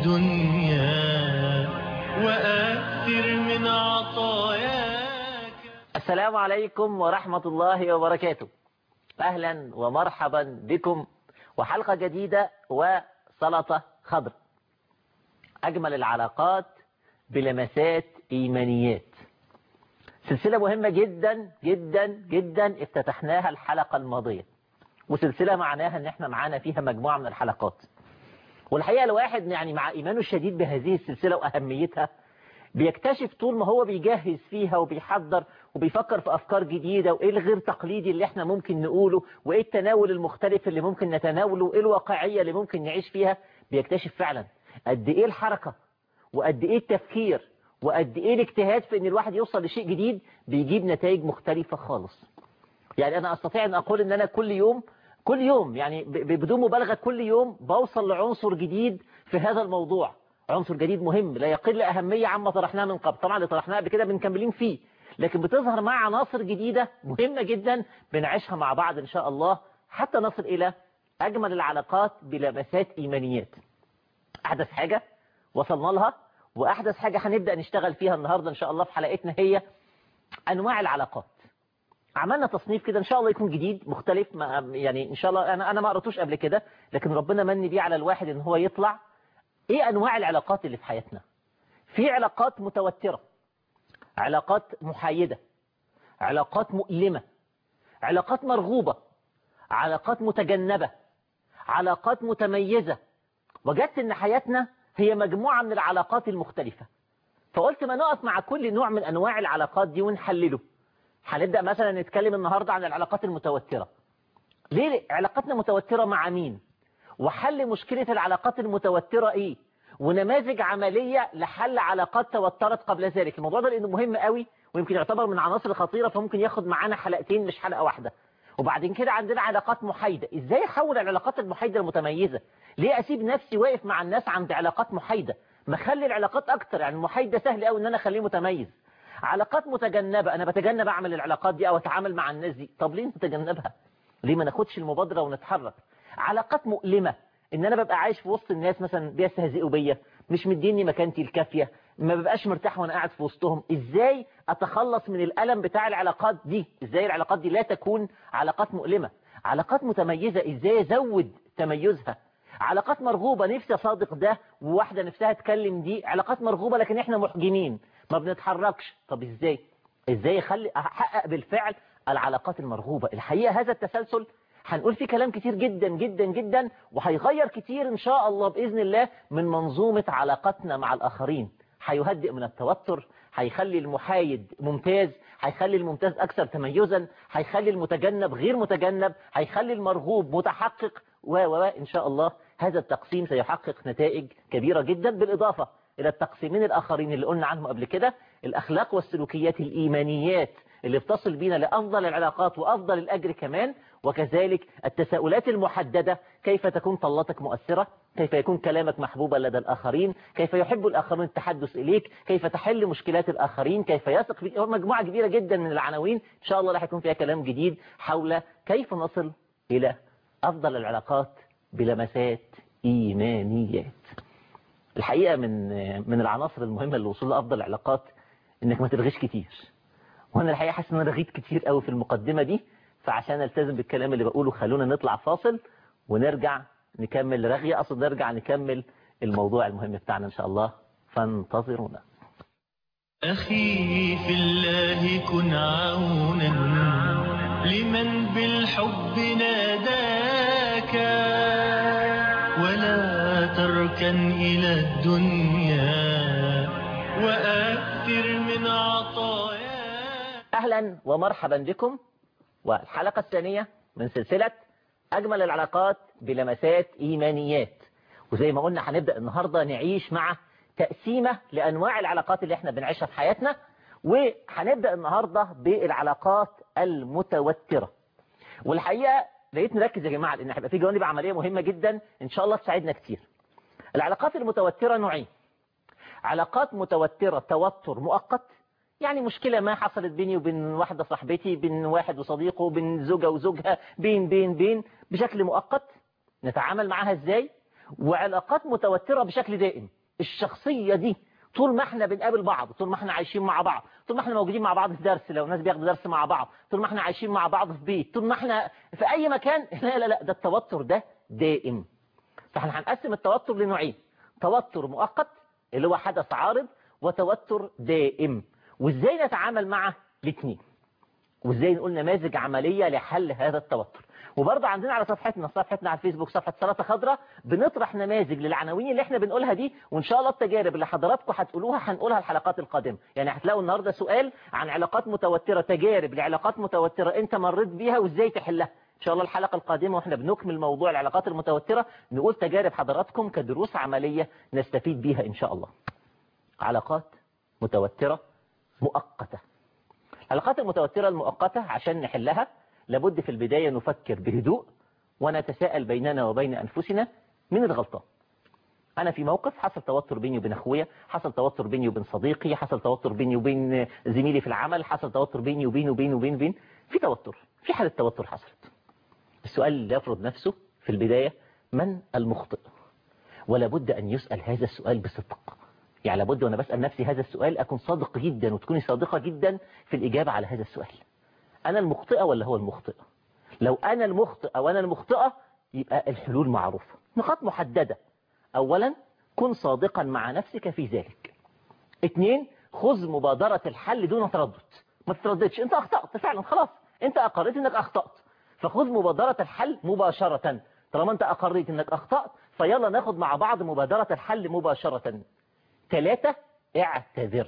الدنيا وأكثر من عطاياك السلام عليكم ورحمة الله وبركاته أهلا ومرحبا بكم وحلقة جديدة وسلطة خضر أجمل العلاقات بلمسات إيمانيات سلسلة مهمة جدا جدا جدا افتتحناها الحلقة الماضية وسلسلة معناها ان احنا معانا فيها مجموعة من الحلقات والحقيقة الواحد يعني مع إيمانه الشديد بهذه السلسلة وأهميتها بيكتشف طول ما هو بيجهز فيها وبيحضر وبيفكر في أفكار جديدة وإيه الغير تقليدي اللي احنا ممكن نقوله وإيه التناول المختلف اللي ممكن نتناوله وإيه الواقعية اللي ممكن نعيش فيها بيكتشف فعلا قد إيه الحركة وقد إيه التفكير وقد إيه الاجتهاد في إن الواحد يوصل لشيء جديد بيجيب نتائج مختلفة خالص يعني أنا أستطيع أن أقول إن أنا كل يوم كل يوم يعني بدون مبالغة كل يوم بوصل لعنصر جديد في هذا الموضوع عنصر جديد مهم لا يقل أهمية عما طرحناه من قبل طبعا اللي طرحناه قبل كده بنكملين فيه لكن بتظهر مع عناصر جديدة مهمة جدا بنعيشها مع بعض إن شاء الله حتى نصل إلى أجمل العلاقات بلمسات إيمانيات أحدث حاجة وصلنا لها وأحدث حاجة هنبدأ نشتغل فيها النهاردة إن شاء الله في حلقتنا هي أنواع العلاقات عملنا تصنيف كده ان شاء الله يكون جديد مختلف ما يعني ان شاء الله انا انا ما قراتوش قبل كده لكن ربنا من بيه على الواحد ان هو يطلع ايه انواع العلاقات اللي في حياتنا في علاقات متوترة علاقات محايدة علاقات مؤلمة علاقات مرغوبة علاقات متجنبة علاقات متميزة وجدت ان حياتنا هي مجموعة من العلاقات المختلفة فقلت ما نقف مع كل نوع من انواع العلاقات دي ونحلله هنبدأ مثلا نتكلم النهاردة عن العلاقات المتوترة ليه علاقاتنا متوترة مع مين وحل مشكلة العلاقات المتوترة ايه ونماذج عملية لحل علاقات توترت قبل ذلك الموضوع ده لانه مهم قوي ويمكن يعتبر من عناصر خطيرة فممكن ياخد معانا حلقتين مش حلقة واحدة وبعدين كده عندنا علاقات محايدة ازاي احول العلاقات المحايدة المتميزة ليه اسيب نفسي واقف مع الناس عند علاقات محايدة ما اخلي العلاقات اكتر يعني المحايدة سهل قوي ان انا اخليه متميز علاقات متجنبة أنا بتجنب أعمل العلاقات دي أو أتعامل مع الناس دي طب ليه نتجنبها ليه ما ناخدش المبادرة ونتحرك علاقات مؤلمة إن أنا ببقى عايش في وسط الناس مثلا بيستهزئوا بيا مش مديني مكانتي الكافية ما ببقاش مرتاح وأنا قاعد في وسطهم إزاي أتخلص من الألم بتاع العلاقات دي إزاي العلاقات دي لا تكون علاقات مؤلمة علاقات متميزة إزاي أزود تميزها علاقات مرغوبة نفسي أصادق ده وواحدة نفسها تكلم دي علاقات مرغوبة لكن إحنا محجمين ما بنتحركش طب ازاي ازاي اخلي احقق بالفعل العلاقات المرغوبة الحقيقة هذا التسلسل هنقول فيه كلام كتير جدا جدا جدا وهيغير كتير ان شاء الله بإذن الله من منظومة علاقتنا مع الآخرين هيهدئ من التوتر هيخلي المحايد ممتاز هيخلي الممتاز أكثر تميزا هيخلي المتجنب غير متجنب هيخلي المرغوب متحقق و و إن شاء الله هذا التقسيم سيحقق نتائج كبيرة جدا بالإضافة إلى التقسيمين الآخرين اللي قلنا عنهم قبل كده الأخلاق والسلوكيات الإيمانيات اللي بتصل بينا لأفضل العلاقات وأفضل الأجر كمان وكذلك التساؤلات المحددة كيف تكون طلتك مؤثرة كيف يكون كلامك محبوبا لدى الآخرين كيف يحب الآخرون التحدث إليك كيف تحل مشكلات الآخرين كيف يثق فيك مجموعة كبيرة جدا من العناوين إن شاء الله راح يكون فيها كلام جديد حول كيف نصل إلى أفضل العلاقات بلمسات إيمانيات الحقيقة من من العناصر المهمة للوصول لأفضل العلاقات إنك ما ترغيش كتير وأنا الحقيقة حاسس إن أنا رغيت كتير قوي في المقدمة دي فعشان التزم بالكلام اللي بقوله خلونا نطلع فاصل ونرجع نكمل رغية أقصد نرجع نكمل الموضوع المهم بتاعنا إن شاء الله فانتظرونا أخي في الله كن عونا لمن بالحب ناداك ولا تركن إلى الدنيا وأكثر من عطاياك أهلا ومرحبا بكم والحلقة الثانية من سلسلة أجمل العلاقات بلمسات إيمانيات وزي ما قلنا هنبدأ النهاردة نعيش مع تقسيمة لأنواع العلاقات اللي احنا بنعيشها في حياتنا وهنبدأ النهاردة بالعلاقات المتوترة والحقيقة لقيت نركز يا جماعة لأن هيبقى في جوانب عملية مهمة جدا إن شاء الله تساعدنا كتير العلاقات المتوترة نوعين علاقات متوترة توتر مؤقت يعني مشكلة ما حصلت بيني وبين واحدة صاحبتي بين واحد وصديقه بين زوجة وزوجها بين بين بين بشكل مؤقت نتعامل معاها ازاي وعلاقات متوترة بشكل دائم الشخصية دي طول ما احنا بنقابل بعض طول ما احنا عايشين مع بعض طول ما احنا موجودين مع بعض في درس لو ناس بياخدوا درس مع بعض طول ما احنا عايشين مع بعض في بيت طول ما احنا في اي مكان لا لا لا ده التوتر ده دائم فاحنا هنقسم التوتر لنوعين توتر مؤقت اللي هو حدث عارض وتوتر دائم وازاي نتعامل مع الاثنين وازاي نقول نماذج عملية لحل هذا التوتر وبرضه عندنا على صفحتنا صفحتنا على الفيسبوك صفحة سلطة خضراء بنطرح نماذج للعناوين اللي احنا بنقولها دي وان شاء الله التجارب اللي حضراتكم هتقولوها هنقولها الحلقات القادمة يعني هتلاقوا النهاردة سؤال عن علاقات متوترة تجارب لعلاقات متوترة انت مريت بيها وازاي تحلها ان شاء الله الحلقة القادمة واحنا بنكمل موضوع العلاقات المتوترة نقول تجارب حضراتكم كدروس عملية نستفيد بيها ان شاء الله علاقات متوترة مؤقتة العلاقات المتوترة المؤقتة عشان نحلها لابد في البداية نفكر بهدوء ونتساءل بيننا وبين أنفسنا من الغلطان أنا في موقف حصل توتر بيني وبين أخويا حصل توتر بيني وبين صديقي حصل توتر بيني وبين زميلي في العمل حصل توتر بيني وبين وبين وبين وبين في توتر في حالة توتر حصلت السؤال اللي يفرض نفسه في البداية من المخطئ ولا بد أن يسأل هذا السؤال بصدق يعني لابد وأنا بسأل نفسي هذا السؤال أكون صادق جدا وتكوني صادقة جدا في الإجابة على هذا السؤال أنا المخطئة ولا هو المخطئ لو أنا المخطئ أو أنا المخطئة يبقى الحلول معروفة نقاط محددة أولا كن صادقا مع نفسك في ذلك اثنين خذ مبادرة الحل دون تردد ما تترددش انت أخطأت فعلا خلاص انت أقريت انك أخطأت فخذ مبادرة الحل مباشرة طالما انت أقريت انك أخطأت فيلا ناخد مع بعض مبادرة الحل مباشرة ثلاثة اعتذر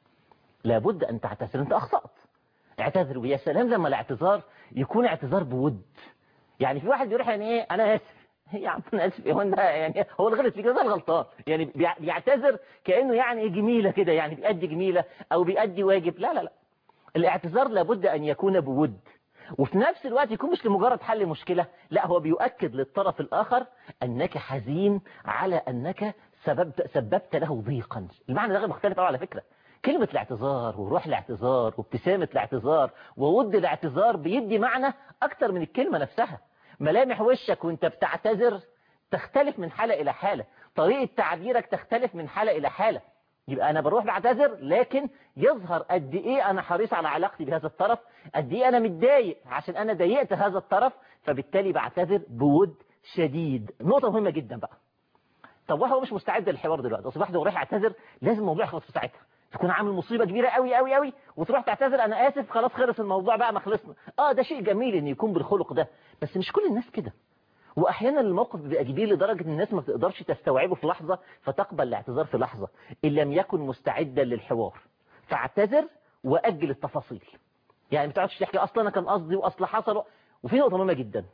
لابد أن تعتذر انت أخطأت اعتذر ويا سلام لما الاعتذار يكون اعتذار بود يعني في واحد بيروح يعني ايه انا اسف يا عم انا اسف هو انت يعني هو اللي غلط فيك ده الغلطان يعني بيع- بيعتذر كانه يعني جميله كده يعني بيأدي جميله او بيأدي واجب لا لا لا الاعتذار لابد ان يكون بود وفي نفس الوقت يكون مش لمجرد حل مشكلة لا هو بيؤكد للطرف الآخر أنك حزين على أنك سببت, سببت له ضيقا المعنى ده غير مختلف أوي على فكرة كلمة الاعتذار وروح الاعتذار وابتسامة الاعتذار وود الاعتذار بيدي معنى أكتر من الكلمة نفسها ملامح وشك وانت بتعتذر تختلف من حالة إلى حالة طريقة تعبيرك تختلف من حالة إلى حالة يبقى أنا بروح بعتذر لكن يظهر قد إيه أنا حريص على علاقتي بهذا الطرف قد إيه أنا متضايق عشان أنا ضايقت هذا الطرف فبالتالي بعتذر بود شديد نقطة مهمة جدا بقى طب واحد هو مش مستعد للحوار دلوقتي اصل واحد هو رايح يعتذر لازم الموضوع يخلص في ساعتها تكون عامل مصيبة كبيرة قوي قوي قوي وتروح تعتذر انا اسف خلاص خلص الموضوع بقى ما خلصنا اه ده شيء جميل ان يكون بالخلق ده بس مش كل الناس كده واحيانا الموقف بيبقى كبير لدرجة ان الناس ما بتقدرش تستوعبه في لحظة فتقبل الاعتذار في لحظة ان لم يكن مستعدا للحوار فاعتذر واجل التفاصيل يعني ما تقعدش تحكي اصلا انا كان قصدي واصل حصل وفي نقطة مهمة جدا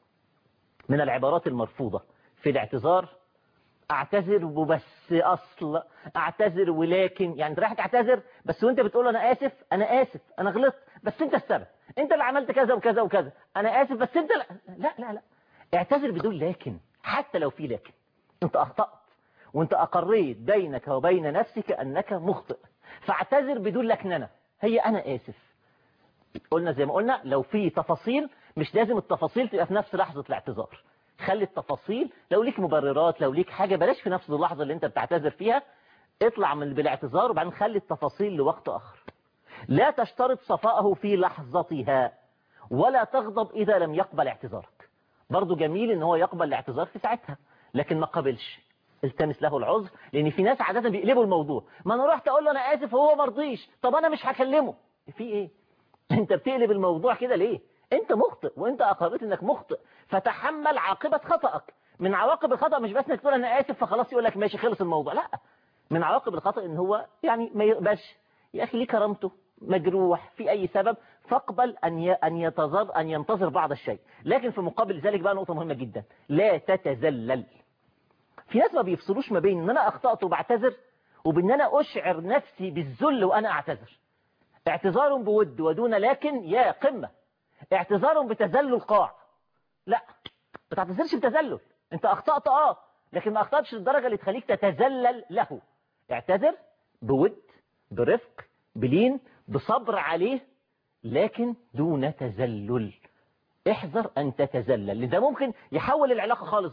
من العبارات المرفوضة في الاعتذار اعتذر وبس اصل اعتذر ولكن يعني انت رايح تعتذر بس وانت بتقول انا اسف انا اسف انا غلطت بس انت السبب انت اللي عملت كذا وكذا وكذا انا اسف بس انت لا لا لا, لا. اعتذر بدون لكن حتى لو في لكن انت اخطأت وانت اقريت بينك وبين نفسك انك مخطئ فاعتذر بدون لكننه هي انا اسف قلنا زي ما قلنا لو في تفاصيل مش لازم التفاصيل تبقى في نفس لحظة الاعتذار خلي التفاصيل لو ليك مبررات لو ليك حاجة بلاش في نفس اللحظة اللي انت بتعتذر فيها اطلع من بالاعتذار وبعدين خلي التفاصيل لوقت آخر لا تشترط صفاءه في لحظتها ولا تغضب إذا لم يقبل اعتذارك برضو جميل ان هو يقبل الاعتذار في ساعتها لكن ما قبلش التمس له العذر لان في ناس عادة بيقلبوا الموضوع ما انا رحت اقول له انا اسف وهو مرضيش طب انا مش هكلمه في ايه انت بتقلب الموضوع كده ليه انت مخطئ وانت اقررت انك مخطئ فتحمل عاقبة خطأك من عواقب الخطأ مش بس انك تقول انا اسف فخلاص يقول لك ماشي خلص الموضوع لا من عواقب الخطأ ان هو يعني ما يقبلش يا اخي ليه كرامته مجروح في اي سبب فاقبل ان ي... ان يتظر ان ينتظر بعض الشيء لكن في مقابل ذلك بقى نقطة مهمة جدا لا تتذلل في ناس ما بيفصلوش ما بين ان انا اخطأت وبعتذر وبان انا اشعر نفسي بالذل وانا اعتذر اعتذار بود ودون لكن يا قمة اعتذار بتذلل قاع لا ما تعتذرش بتذلل انت اخطأت اه لكن ما اخطأتش للدرجة اللي تخليك تتذلل له اعتذر بود برفق بلين بصبر عليه لكن دون تذلل احذر ان تتذلل لان ده ممكن يحول العلاقة خالص بقى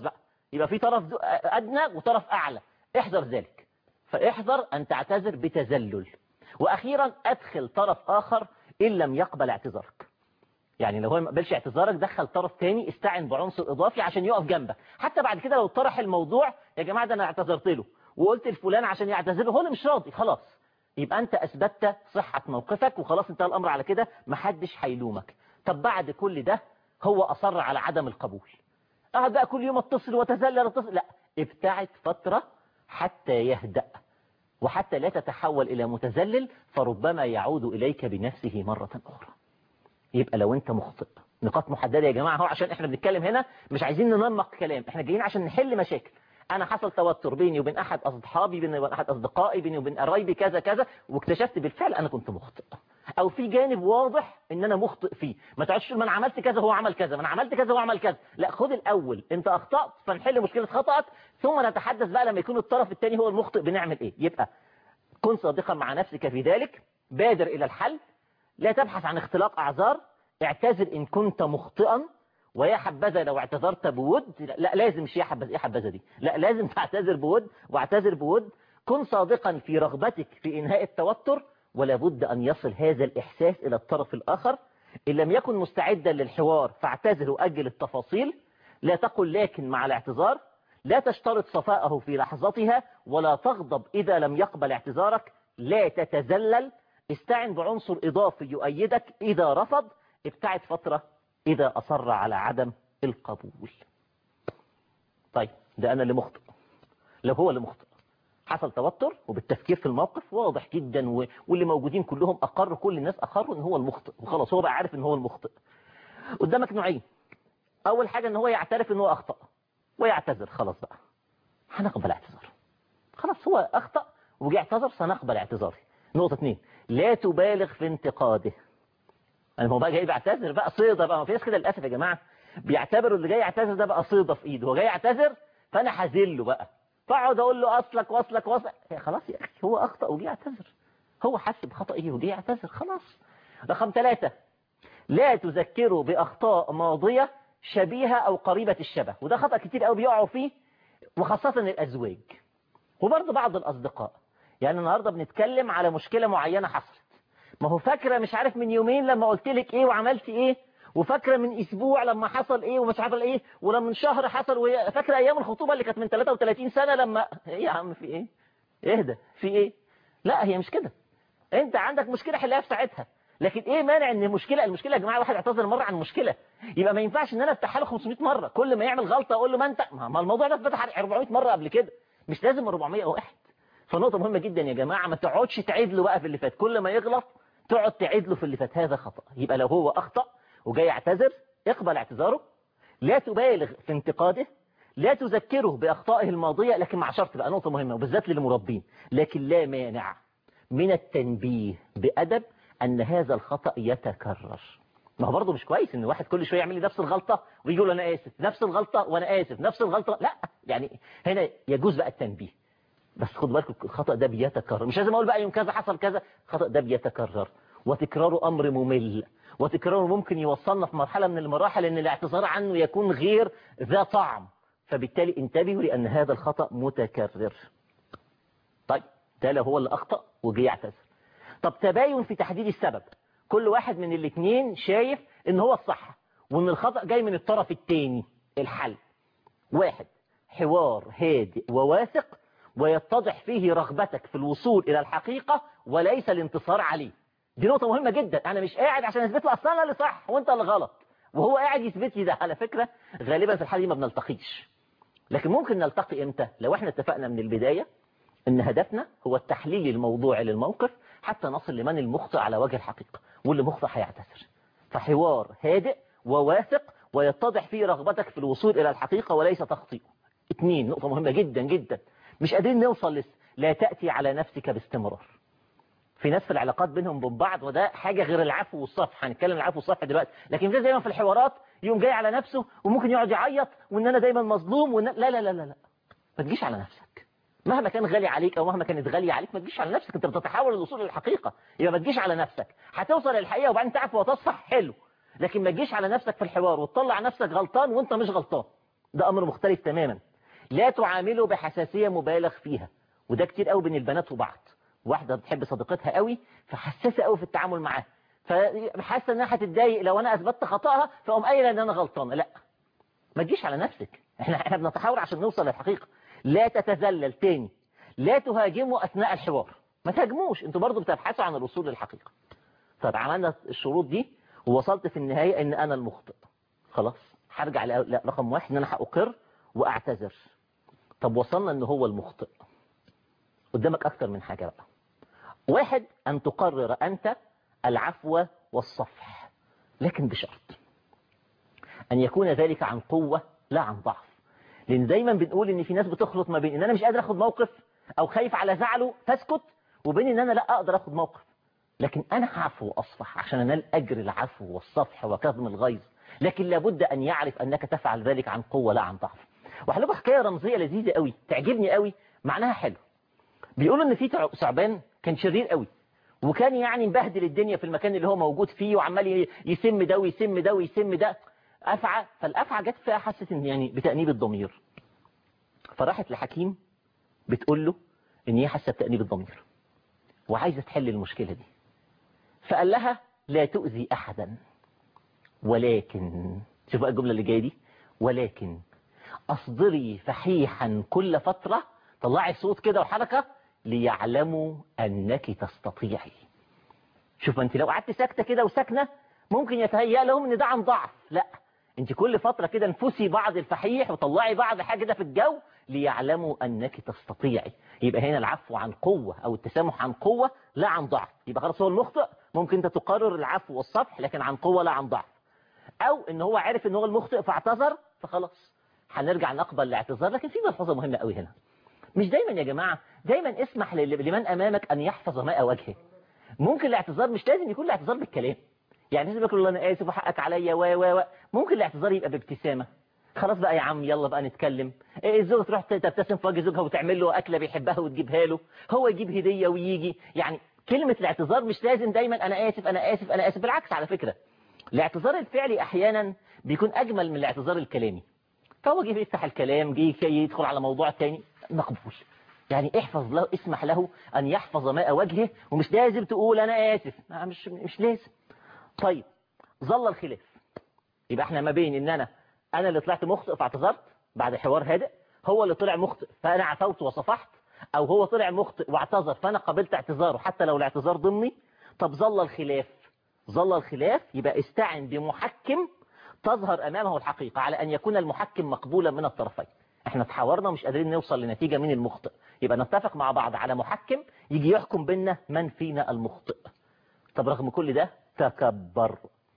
يبقى في طرف دو- ادنى وطرف اعلى احذر ذلك فاحذر ان تعتذر بتذلل واخيرا ادخل طرف اخر ان لم يقبل اعتذارك يعني لو هو ما قبلش اعتذارك دخل طرف تاني استعن بعنصر اضافي عشان يقف جنبك حتى بعد كده لو طرح الموضوع يا جماعه ده انا اعتذرت له وقلت لفلان عشان يعتذر له هو اللي مش راضي خلاص يبقى انت اثبتت صحه موقفك وخلاص انتهى الامر على كده محدش هيلومك طب بعد كل ده هو اصر على عدم القبول قعد بقى كل يوم اتصل وتذلل اتصل لا ابتعد فتره حتى يهدأ وحتى لا تتحول إلى متذلل فربما يعود إليك بنفسه مرة أخرى يبقى لو أنت مخطئ نقاط محددة يا جماعة هو عشان احنا بنتكلم هنا مش عايزين ننمق كلام احنا جايين عشان نحل مشاكل انا حصل توتر بيني وبين احد اصحابي بيني وبين احد اصدقائي بيني وبين قرايبي كذا كذا واكتشفت بالفعل انا كنت مخطئ او في جانب واضح ان انا مخطئ فيه ما تقعدش تقول ما انا عملت كذا هو عمل كذا ما انا عملت كذا هو عمل كذا لا خد الاول انت اخطات فنحل مشكله خطأك ثم نتحدث بقى لما يكون الطرف الثاني هو المخطئ بنعمل ايه يبقى كن صادقا مع نفسك في ذلك بادر الى الحل لا تبحث عن اختلاق اعذار اعتذر ان كنت مخطئا ويا حبذا لو اعتذرت بود لا, لا لازم مش يا حبذا ايه حبذا دي لا لازم تعتذر بود واعتذر بود كن صادقا في رغبتك في انهاء التوتر ولا بد ان يصل هذا الاحساس الى الطرف الاخر ان لم يكن مستعدا للحوار فاعتذر واجل التفاصيل لا تقل لكن مع الاعتذار لا تشترط صفاءه في لحظتها ولا تغضب إذا لم يقبل اعتذارك لا تتذلل استعن بعنصر إضافي يؤيدك إذا رفض ابتعد فترة إذا أصر على عدم القبول طيب ده أنا اللي مخطئ لو هو اللي مخطئ حصل توتر وبالتفكير في الموقف واضح جدا و... واللي موجودين كلهم أقروا كل الناس أقروا إن هو المخطئ وخلاص هو بقى عارف إن هو المخطئ قدامك نوعين أول حاجة إن هو يعترف إن هو أخطأ ويعتذر خلاص بقى هنقبل اعتذاره خلاص هو أخطأ وجي اعتذر سنقبل اعتذاره نقطة اثنين لا تبالغ في انتقاده أنا هو بقى جاي بيعتذر بقى صيدة بقى ما في ناس كده للأسف يا جماعة بيعتبروا اللي جاي يعتذر ده بقى صيدة في إيده هو جاي يعتذر فأنا هذله بقى فاقعد أقول له أصلك وأصلك وأصلك يا خلاص يا أخي هو أخطأ وجي يعتذر هو حس بخطئه وجي يعتذر خلاص رقم ثلاثة لا تذكره بأخطاء ماضية شبيهة أو قريبة الشبه وده خطأ كتير قوي بيقعوا فيه وخاصة الأزواج وبرضه بعض الأصدقاء يعني النهاردة بنتكلم على مشكلة معينة حصلت ما هو فاكرة مش عارف من يومين لما قلت لك إيه وعملت إيه وفاكرة من أسبوع لما حصل إيه ومش عارفة إيه ولما من شهر حصل وهي فاكرة أيام الخطوبة اللي كانت من 33 سنة لما إيه يا عم في إيه اهدى في إيه لا هي مش كده أنت عندك مشكلة حلها في ساعتها لكن ايه مانع ان المشكله المشكله يا جماعه واحد اعتذر مره عن مشكله يبقى ما ينفعش ان انا افتحها له 500 مره كل ما يعمل غلطه اقول له ما انت ما الموضوع ده اتفتح 400 مره قبل كده مش لازم 401 فنقطه مهمه جدا يا جماعه ما تقعدش تعيد له بقى في اللي فات كل ما يغلط تقعد تعيد له في اللي فات هذا خطا يبقى لو هو اخطا وجاي يعتذر اقبل اعتذاره لا تبالغ في انتقاده لا تذكره باخطائه الماضيه لكن مع شرط بقى نقطه مهمه وبالذات للمربين لكن لا مانع من التنبيه بادب أن هذا الخطأ يتكرر ما هو برضه مش كويس ان واحد كل شويه يعمل لي نفس الغلطه ويجي يقول انا اسف نفس الغلطه وانا اسف نفس الغلطه لا يعني هنا يجوز بقى التنبيه بس خد بالك الخطا ده بيتكرر مش لازم اقول بقى يوم كذا حصل كذا الخطا ده بيتكرر وتكراره امر ممل وتكراره ممكن يوصلنا في مرحله من المراحل ان الاعتذار عنه يكون غير ذا طعم فبالتالي انتبهوا لان هذا الخطا متكرر طيب ده لو هو اللي اخطا وجي يعتذر طب تباين في تحديد السبب كل واحد من الاثنين شايف ان هو الصح وان الخطأ جاي من الطرف الثاني الحل واحد حوار هادئ وواثق ويتضح فيه رغبتك في الوصول الى الحقيقة وليس الانتصار عليه دي نقطة مهمة جدا انا مش قاعد عشان اثبت له اصلا انا اللي صح وانت اللي غلط وهو قاعد يثبت لي ده على فكرة غالبا في الحالة دي ما بنلتقيش لكن ممكن نلتقي امتى لو احنا اتفقنا من البداية ان هدفنا هو التحليل الموضوعي للموقف حتى نصل لمن المخطئ على وجه الحقيقة واللي مخطئ هيعتذر فحوار هادئ وواثق ويتضح فيه رغبتك في الوصول إلى الحقيقة وليس تخطيئه اثنين نقطة مهمة جدا جدا مش قادرين نوصل لسه لا تأتي على نفسك باستمرار في ناس في العلاقات بينهم وبين بعض وده حاجة غير العفو والصفح هنتكلم العفو والصفح دلوقتي لكن في دايما في الحوارات يوم جاي على نفسه وممكن يقعد يعيط وان انا دايما مظلوم وإن... لا لا لا لا لا ما تجيش على نفسك مهما كان غالي عليك او مهما كانت غالية عليك ما تجيش على نفسك انت بتتحول للوصول للحقيقة يبقى ما تجيش على نفسك هتوصل للحقيقة وبعدين تعفو وتصفح حلو لكن ما تجيش على نفسك في الحوار وتطلع نفسك غلطان وانت مش غلطان ده امر مختلف تماما لا تعامله بحساسية مبالغ فيها وده كتير قوي بين البنات وبعض واحدة بتحب صديقتها قوي فحساسة قوي في التعامل معاها فحاسة انها هتتضايق لو انا اثبتت خطأها فاقوم قايله ان انا غلطانة لا ما تجيش على نفسك احنا احنا بنتحاور عشان نوصل للحقيقة لا تتذلل تاني لا تهاجموا اثناء الحوار ما تهاجموش انتوا برضو بتبحثوا عن الوصول للحقيقة طب عملنا الشروط دي ووصلت في النهاية ان انا المخطئ خلاص هرجع لرقم واحد ان انا هأقر واعتذر طب وصلنا ان هو المخطئ قدامك اكتر من حاجة بقى واحد ان تقرر انت العفو والصفح لكن بشرط ان يكون ذلك عن قوة لا عن ضعف لان دايما بنقول ان في ناس بتخلط ما بين ان انا مش قادر اخد موقف او خايف على زعله تسكت وبين ان انا لا اقدر اخد موقف لكن انا هعفو واصفح عشان انال اجر العفو والصفح وكظم الغيظ لكن لابد ان يعرف انك تفعل ذلك عن قوة لا عن ضعف وهلقوا حكاية رمزية لذيذة قوي تعجبني قوي معناها حلو بيقولوا ان في ثعبان كان شرير قوي وكان يعني مبهدل الدنيا في المكان اللي هو موجود فيه وعمال يسم ده ويسم ده ويسم ده أفعى فالأفعى جت فيها حست ان يعني بتأنيب الضمير فراحت لحكيم بتقول له ان هي حاسه بتأنيب الضمير وعايزة تحل المشكلة دي فقال لها لا تؤذي أحدا ولكن شوف بقى الجملة اللي جاية دي ولكن أصدري فحيحا كل فترة طلعي صوت كده وحركة ليعلموا أنك تستطيعي شوف انت لو قعدت ساكتة كده وساكنة ممكن يتهيأ لهم ان ده عن ضعف لا انت كل فترة كده انفسي بعض الفحيح وطلعي بعض حاجة كده في الجو ليعلموا أنك تستطيعي يبقى هنا العفو عن قوة أو التسامح عن قوة لا عن ضعف يبقى خلاص هو المخطئ ممكن انت تقرر العفو والصفح لكن عن قوة لا عن ضعف أو ان هو عارف ان هو المخطئ فاعتذر فخلاص هنرجع نقبل الاعتذار لكن في ملحوظة مهمة قوي هنا مش دايما يا جماعة دايما اسمح لمن أمامك أن يحفظ ماء وجهه ممكن الاعتذار مش لازم يكون الاعتذار بالكلام يعني لازم يقول له انا اسف وحقك عليا و و و ممكن الاعتذار يبقى بابتسامه خلاص بقى يا عم يلا بقى نتكلم إيه الزوجه تروح تبتسم في وجه زوجها وتعمل له اكله بيحبها وتجيبها له هو يجيب هديه ويجي يعني كلمه الاعتذار مش لازم دايما انا اسف انا اسف انا اسف بالعكس على فكره الاعتذار الفعلي احيانا بيكون اجمل من الاعتذار الكلامي فهو جه يفتح الكلام جه يدخل على موضوع تاني مقبول يعني احفظ له اسمح له أن يحفظ ماء وجهه ومش لازم تقول أنا آسف مش, مش لازم طيب ظل الخلاف يبقى احنا ما بين ان انا انا اللي طلعت مخطئ فاعتذرت بعد حوار هادئ هو اللي طلع مخطئ فانا عفوت وصفحت او هو طلع مخطئ واعتذر فانا قبلت اعتذاره حتى لو الاعتذار ضمني طب ظل الخلاف ظل الخلاف يبقى استعن بمحكم تظهر امامه الحقيقة على ان يكون المحكم مقبولا من الطرفين احنا تحاورنا مش قادرين نوصل لنتيجة من المخطئ يبقى نتفق مع بعض على محكم يجي يحكم بينا من فينا المخطئ طب رغم كل ده تكبر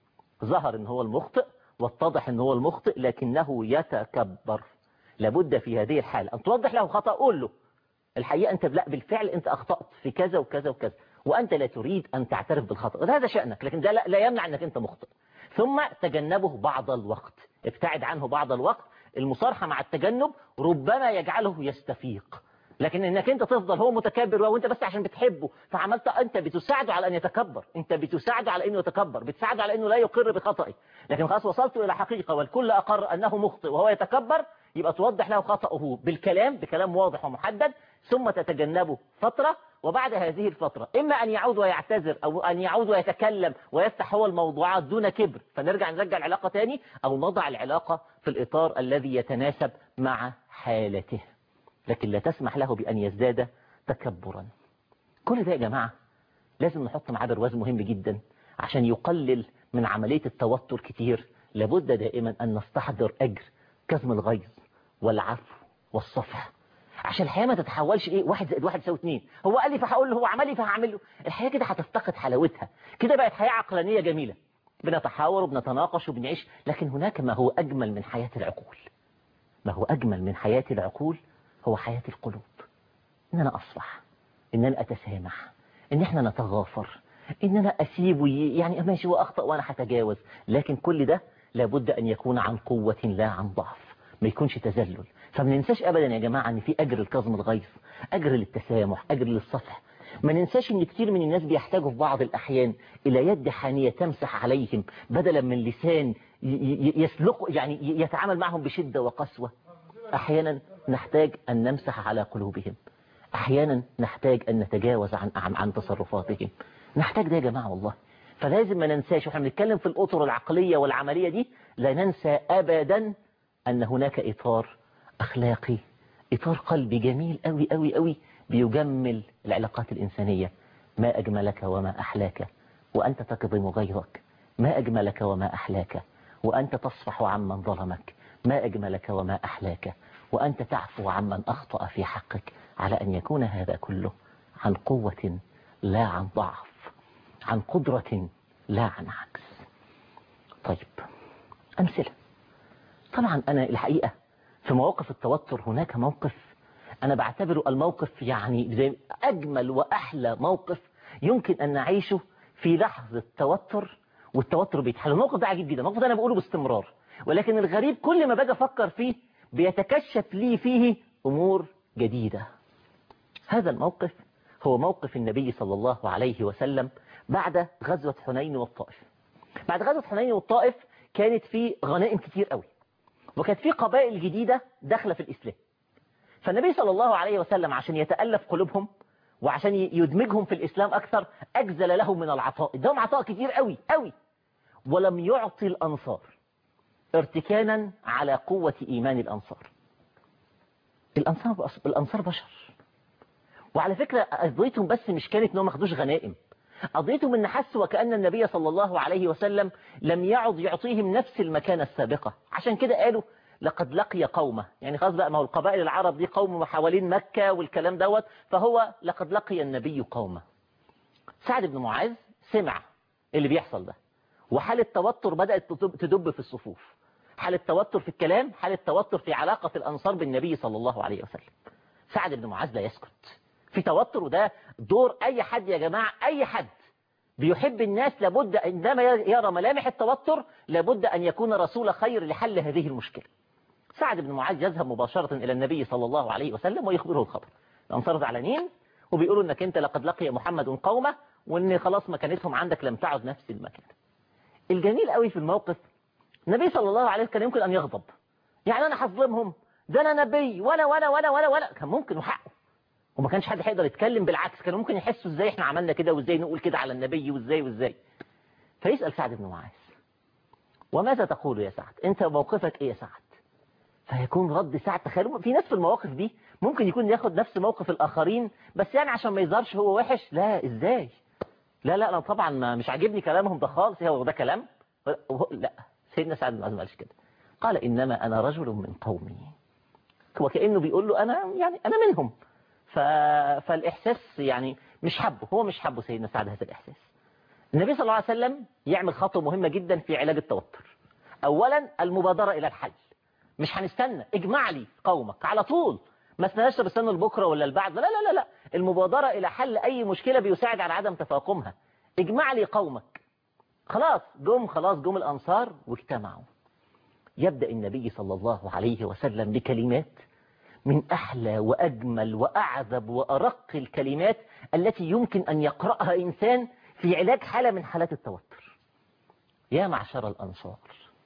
ظهر ان هو المخطئ واتضح ان هو المخطئ لكنه يتكبر لابد في هذه الحالة ان توضح له خطأ قول له الحقيقة انت لا بالفعل انت اخطأت في كذا وكذا وكذا وانت لا تريد ان تعترف بالخطأ هذا شأنك لكن ده لا, لا يمنع انك انت مخطئ ثم تجنبه بعض الوقت ابتعد عنه بعض الوقت المصارحة مع التجنب ربما يجعله يستفيق لكن انك انت تفضل هو متكبر وانت بس عشان بتحبه فعملت انت بتساعده على ان يتكبر انت بتساعده على انه يتكبر بتساعده على انه لا يقر بخطئه لكن خلاص وصلت الى حقيقة والكل اقر انه مخطئ وهو يتكبر يبقى توضح له خطأه بالكلام بكلام واضح ومحدد ثم تتجنبه فترة وبعد هذه الفترة إما أن يعود ويعتذر أو أن يعود ويتكلم ويفتح هو الموضوعات دون كبر فنرجع نرجع العلاقة تاني أو نضع العلاقة في الإطار الذي يتناسب مع حالته لكن لا تسمح له بأن يزداد تكبرا كل ده يا جماعة لازم نحط معاه برواز مهم جدا عشان يقلل من عملية التوتر كتير لابد دائما أن نستحضر أجر كظم الغيظ والعفو والصفح عشان الحياة ما تتحولش ايه واحد زائد واحد يساوي اتنين هو قال لي فهقول له هو عمل لي فهعمل له الحياة كده هتفتقد حلاوتها كده بقت حياة عقلانية جميلة بنتحاور وبنتناقش وبنعيش لكن هناك ما هو أجمل من حياة العقول ما هو أجمل من حياة العقول هو حياة القلوب إن أنا أصلح إن أنا أتسامح إن إحنا نتغافر إن أنا أسيب يعني ماشي وأخطأ وأنا هتجاوز لكن كل ده لابد أن يكون عن قوة لا عن ضعف ما يكونش تذلل فما ننساش أبدا يا جماعة أن في أجر الكظم الغيظ أجر للتسامح أجر للصفح ما ننساش ان كتير من الناس بيحتاجوا في بعض الأحيان إلى يد حانية تمسح عليهم بدلا من لسان يسلق يعني يتعامل معهم بشدة وقسوة أحيانا نحتاج أن نمسح على قلوبهم أحيانا نحتاج أن نتجاوز عن عن, عن تصرفاتهم نحتاج ده يا جماعة والله فلازم ما ننساش واحنا بنتكلم في الأطر العقلية والعملية دي لا ننسى أبدا أن هناك إطار أخلاقي إطار قلبي جميل أوي أوي أوي بيجمل العلاقات الإنسانية ما أجملك وما أحلاك وأنت تكظم غيظك ما أجملك وما أحلاك وأنت تصفح عمن ظلمك ما أجملك وما أحلاك وأنت تعفو عمن أخطأ في حقك على أن يكون هذا كله عن قوة لا عن ضعف عن قدرة لا عن عكس طيب أمثلة طبعا أنا الحقيقة في مواقف التوتر هناك موقف أنا بعتبره الموقف يعني زي أجمل وأحلى موقف يمكن أن نعيشه في لحظة توتر والتوتر بيتحل الموقف ده عجيب جدا الموقف ده أنا بقوله باستمرار ولكن الغريب كل ما باجي أفكر فيه بيتكشف لي فيه أمور جديدة هذا الموقف هو موقف النبي صلى الله عليه وسلم بعد غزوة حنين والطائف بعد غزوة حنين والطائف كانت في غنائم كتير قوي وكانت في قبائل جديدة داخلة في الإسلام فالنبي صلى الله عليه وسلم عشان يتألف قلوبهم وعشان يدمجهم في الإسلام أكثر أجزل لهم من العطاء ادهم عطاء كتير قوي قوي ولم يعطي الأنصار ارتكانا على قوة إيمان الأنصار الأنصار, الأنصار بشر وعلى فكرة قضيتهم بس مش كانت انهم ما خدوش غنائم قضيتهم ان حسوا وكأن النبي صلى الله عليه وسلم لم يعد يعطيهم نفس المكانة السابقة عشان كده قالوا لقد لقي قومه يعني خلاص بقى ما هو القبائل العرب دي قوم حوالين مكة والكلام دوت فهو لقد لقي النبي قومه سعد بن معاذ سمع اللي بيحصل ده وحالة توتر بدأت تدب في الصفوف حالة توتر في الكلام حالة توتر في علاقة الأنصار بالنبي صلى الله عليه وسلم سعد بن معاذ لا يسكت في توتر وده دور أي حد يا جماعة أي حد بيحب الناس لابد عندما يرى ملامح التوتر لابد أن يكون رسول خير لحل هذه المشكلة سعد بن معاذ يذهب مباشرة إلى النبي صلى الله عليه وسلم ويخبره الخبر الأنصار زعلانين وبيقولوا أنك أنت لقد لقي محمد قومه وأن خلاص مكانتهم عندك لم تعد نفس المكان الجميل قوي في الموقف النبي صلى الله عليه وسلم كان يمكن أن يغضب يعني أنا هظلمهم ده أنا نبي ولا ولا ولا ولا ولا كان ممكن وحقه وما كانش حد هيقدر يتكلم بالعكس كانوا ممكن يحسوا ازاي احنا عملنا كده وازاي نقول كده على النبي وازاي وازاي فيسأل سعد بن معاذ وماذا تقول يا سعد انت موقفك ايه يا سعد فيكون رد سعد تخيلوا في ناس في المواقف دي ممكن يكون ياخد نفس موقف الاخرين بس يعني عشان ما يظهرش هو وحش لا ازاي لا لا انا طبعا ما مش عاجبني كلامهم ده خالص هو ده كلام لا سيدنا سعد بن معاذ ما قالش كده قال انما انا رجل من قومي هو كانه بيقول له انا يعني انا منهم ف... فالإحساس يعني مش حبه هو مش حبه سيدنا سعد هذا الإحساس النبي صلى الله عليه وسلم يعمل خطوة مهمة جدا في علاج التوتر أولا المبادرة إلى الحل مش هنستنى اجمع لي قومك على طول ما استناش بستنى لبكره ولا البعد لا لا لا لا المبادرة إلى حل أي مشكلة بيساعد على عدم تفاقمها اجمع لي قومك خلاص جم خلاص جم الأنصار واجتمعوا يبدأ النبي صلى الله عليه وسلم بكلمات من أحلى وأجمل وأعذب وأرق الكلمات التي يمكن أن يقرأها إنسان في علاج حالة من حالات التوتر يا معشر الأنصار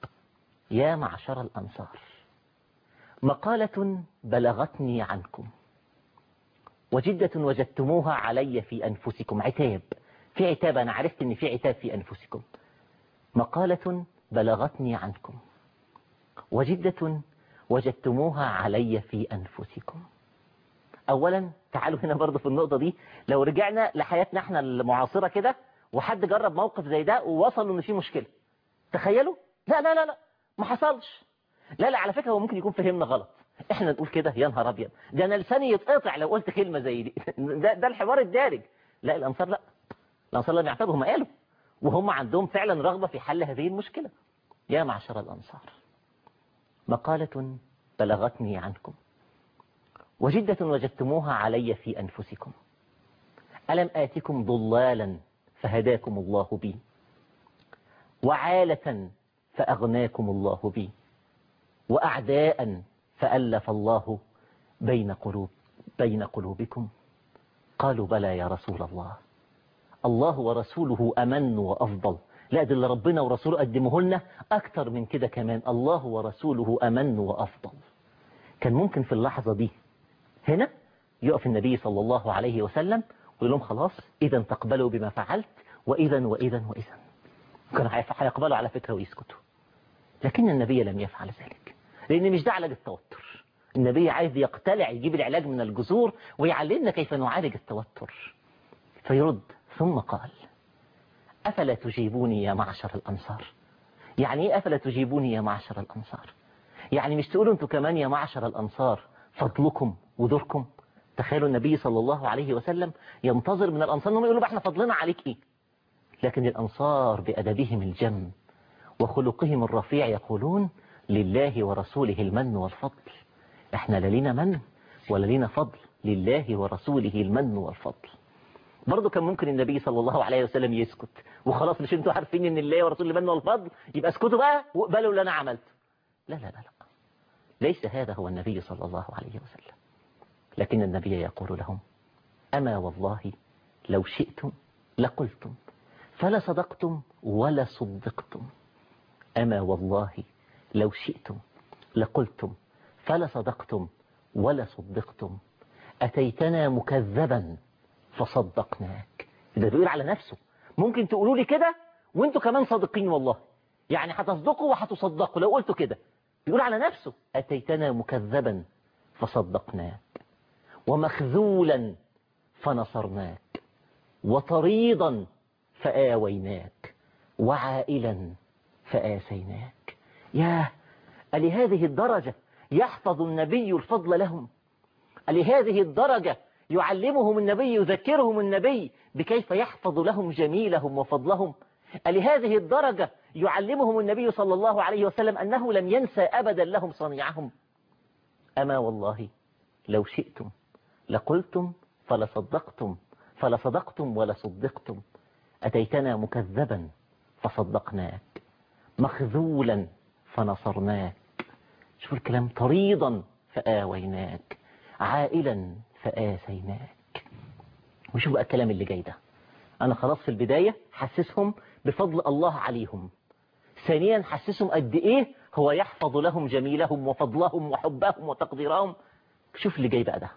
يا معشر الأنصار مقالة بلغتني عنكم وجدة وجدتموها علي في أنفسكم عتاب في عتاب أنا عرفت أن في عتاب في أنفسكم مقالة بلغتني عنكم وجدة وجدتموها علي في أنفسكم أولا تعالوا هنا برضو في النقطة دي لو رجعنا لحياتنا احنا المعاصرة كده وحد جرب موقف زي ده ووصل ان في مشكلة تخيلوا لا لا لا لا ما حصلش لا لا على فكرة هو ممكن يكون فهمنا غلط احنا نقول كده يا نهار ابيض ده انا لساني يتقطع لو قلت كلمة زي دي ده, ده الحوار الدارج لا الانصار لا الانصار لم يعتبروا هم قالوا وهم عندهم فعلا رغبة في حل هذه المشكلة يا معشر الانصار مقالة بلغتني عنكم وجدة وجدتموها علي في أنفسكم ألم آتكم ضلالا فهداكم الله بي وعالة فأغناكم الله بي وأعداء فألف الله بين قلوب بين قلوبكم قالوا بلى يا رسول الله الله ورسوله أمن وأفضل لا ده اللي ربنا ورسوله قدمه لنا أكتر من كده كمان الله ورسوله أمن وأفضل كان ممكن في اللحظة دي هنا يقف النبي صلى الله عليه وسلم ويقول لهم خلاص إذا تقبلوا بما فعلت وإذا وإذا وإذا كانوا هيقبلوا على فكرة ويسكتوا لكن النبي لم يفعل ذلك لأن مش ده علاج التوتر النبي عايز يقتلع يجيب العلاج من الجذور ويعلمنا كيف نعالج التوتر فيرد ثم قال أفلا تجيبوني يا معشر الأنصار يعني إيه أفلا تجيبوني يا معشر الأنصار يعني مش تقولوا أنتوا كمان يا معشر الأنصار فضلكم ودوركم تخيلوا النبي صلى الله عليه وسلم ينتظر من الأنصار أنهم يقولوا بقى احنا فضلنا عليك إيه لكن الأنصار بأدبهم الجم وخلقهم الرفيع يقولون لله ورسوله المن والفضل احنا لا لينا من ولا لينا فضل لله ورسوله المن والفضل برضه كان ممكن النبي صلى الله عليه وسلم يسكت وخلاص مش انتوا عارفين ان الله ورسوله المن والفضل يبقى اسكتوا بقى واقبلوا اللي انا عملته لا لا لا لا ليس هذا هو النبي صلى الله عليه وسلم لكن النبي يقول لهم أما والله لو شئتم لقلتم فلا صدقتم ولا صدقتم أما والله لو شئتم لقلتم فلا صدقتم ولا صدقتم أتيتنا مكذبا فصدقناك ده بيقول على نفسه ممكن تقولوا لي كده وانتوا كمان صادقين والله يعني هتصدقوا وهتصدقوا لو قلتوا كده بيقول على نفسه أتيتنا مكذبا فصدقناك ومخذولا فنصرناك وطريضا فآويناك وعائلا فآسيناك ياه ألهذه الدرجة يحفظ النبي الفضل لهم ألهذه الدرجة يعلمهم النبي يذكرهم النبي بكيف يحفظ لهم جميلهم وفضلهم ألهذه الدرجة يعلمهم النبي صلى الله عليه وسلم أنه لم ينسى أبدا لهم صنيعهم أما والله لو شئتم لقلتم فلصدقتم فلصدقتم ولصدقتم أتيتنا مكذبا فصدقناك مخذولا فنصرناك شوف الكلام طريضا فآويناك عائلا فآسيناك وشوف بقى الكلام اللي جاي ده أنا خلاص في البداية حسسهم بفضل الله عليهم ثانيا حسسهم قد إيه هو يحفظ لهم جميلهم وفضلهم وحبهم وتقديرهم شوف اللي جاي بقى ده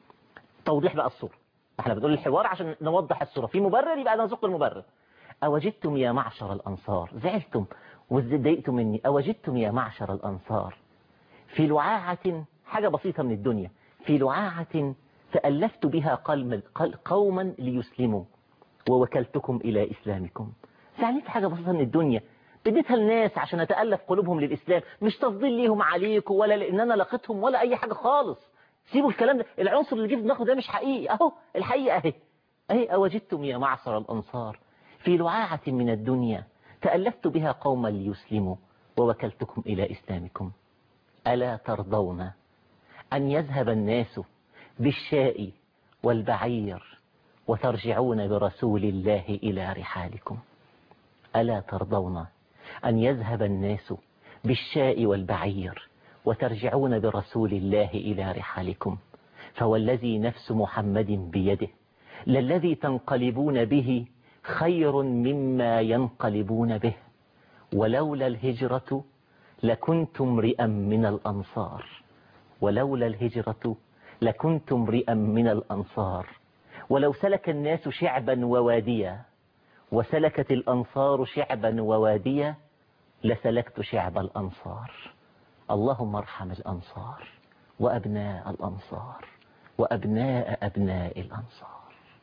توضيح بقى الصورة احنا بنقول الحوار عشان نوضح الصورة في مبرر يبقى نزق المبرر أوجدتم يا معشر الأنصار زعلتم وازديتم مني أوجدتم يا معشر الأنصار في لعاعة حاجة بسيطة من الدنيا في لعاعة تألفت بها قلم قوما ليسلموا ووكلتكم إلى إسلامكم يعني في حاجة بسيطة من الدنيا اديتها الناس عشان أتألف قلوبهم للإسلام مش تفضيل ليهم عليكم ولا لأن أنا لقيتهم ولا أي حاجة خالص سيبوا الكلام ده العنصر اللي جه في دماغه ده مش حقيقي أهو الحقيقة أهي أهي أوجدتم يا معصر الأنصار في لعاعة من الدنيا تألفت بها قوما ليسلموا ووكلتكم إلى إسلامكم ألا ترضون أن يذهب الناس بالشاء والبعير وترجعون برسول الله إلى رحالكم ألا ترضون أن يذهب الناس بالشاء والبعير وترجعون برسول الله إلى رحالكم فوالذي نفس محمد بيده للذي تنقلبون به خير مما ينقلبون به ولولا الهجرة لكنت امرئا من الأنصار ولولا الهجرة لكنت امرئا من الأنصار ولو سلك الناس شعبا وواديا وسلكت الأنصار شعبا وواديا لسلكت شعب الأنصار اللهم ارحم الأنصار وأبناء الأنصار وأبناء أبناء الأنصار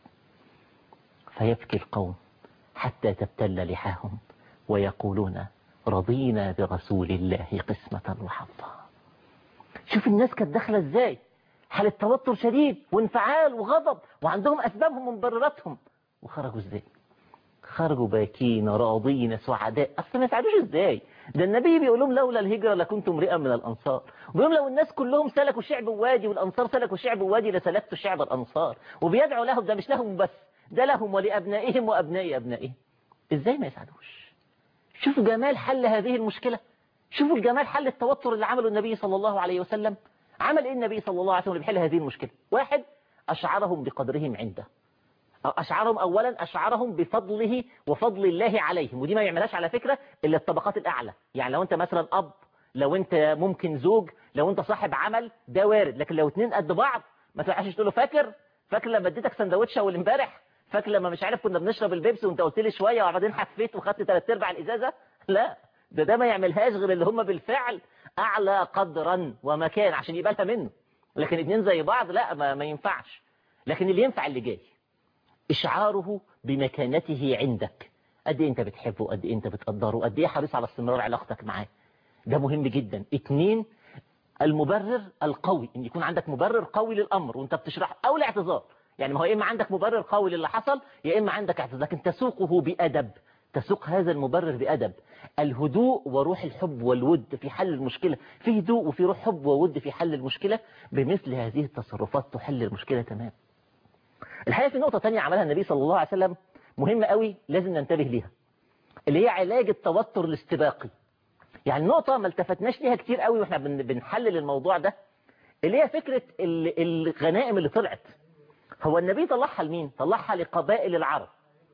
فيبكي القوم حتى تبتل لحاهم ويقولون رضينا برسول الله قسمة وحظا شوف الناس كانت داخله ازاي حالة توتر شديد وانفعال وغضب وعندهم أسبابهم ومبرراتهم وخرجوا ازاي خرجوا باكين راضين سعداء أصلا ما يسعدوش ازاي ده النبي بيقول لهم لولا الهجرة لكنت امرئا من الأنصار وبيقول لو الناس كلهم سلكوا شعب وادي والأنصار سلكوا شعب وادي لسلكت شعب الأنصار وبيدعوا لهم ده مش لهم بس ده لهم ولأبنائهم وأبناء أبنائهم ازاي ما يسعدوش شوفوا جمال حل هذه المشكلة شوفوا الجمال حل التوتر اللي عمله النبي صلى الله عليه وسلم عمل ايه النبي صلى الله عليه وسلم بيحل هذه المشكلة واحد أشعرهم بقدرهم عنده أشعرهم أولا أشعرهم بفضله وفضل الله عليهم ودي ما يعملهاش على فكرة إلا الطبقات الأعلى يعني لو أنت مثلا أب لو أنت ممكن زوج لو انت صاحب عمل ده وارد لكن لو اتنين قد بعض ما تبقاش تقول له فاكر فاكر لما اديتك سندوتش اول امبارح فاكر لما مش عارف كنا بنشرب البيبسي وانت قلت لي شويه وبعدين حفيت وخدت ثلاث ارباع الازازه لا ده ده ما يعملهاش غير اللي هم بالفعل اعلى قدرا ومكان عشان يبقى لها منه لكن اتنين زي بعض لا ما, ما ينفعش لكن اللي ينفع اللي جاي اشعاره بمكانته عندك قد ايه انت بتحبه قد ايه انت بتقدره قد ايه حريص على استمرار علاقتك معاه ده مهم جدا اتنين المبرر القوي ان يكون عندك مبرر قوي للامر وانت بتشرح او الاعتذار يعني ما هو يا اما عندك مبرر قوي للي حصل يا اما عندك اعتذار لكن تسوقه بادب تسوق هذا المبرر بادب الهدوء وروح الحب والود في حل المشكله في هدوء وفي روح حب وود في حل المشكله بمثل هذه التصرفات تحل المشكله تمام الحقيقه في نقطه تانية عملها النبي صلى الله عليه وسلم مهمه قوي لازم ننتبه ليها اللي هي علاج التوتر الاستباقي يعني نقطة ما التفتناش ليها كتير قوي واحنا بن- بنحلل الموضوع ده اللي هي فكرة ال- الغنائم اللي طلعت هو النبي طلعها لمين طلعها لقبائل العرب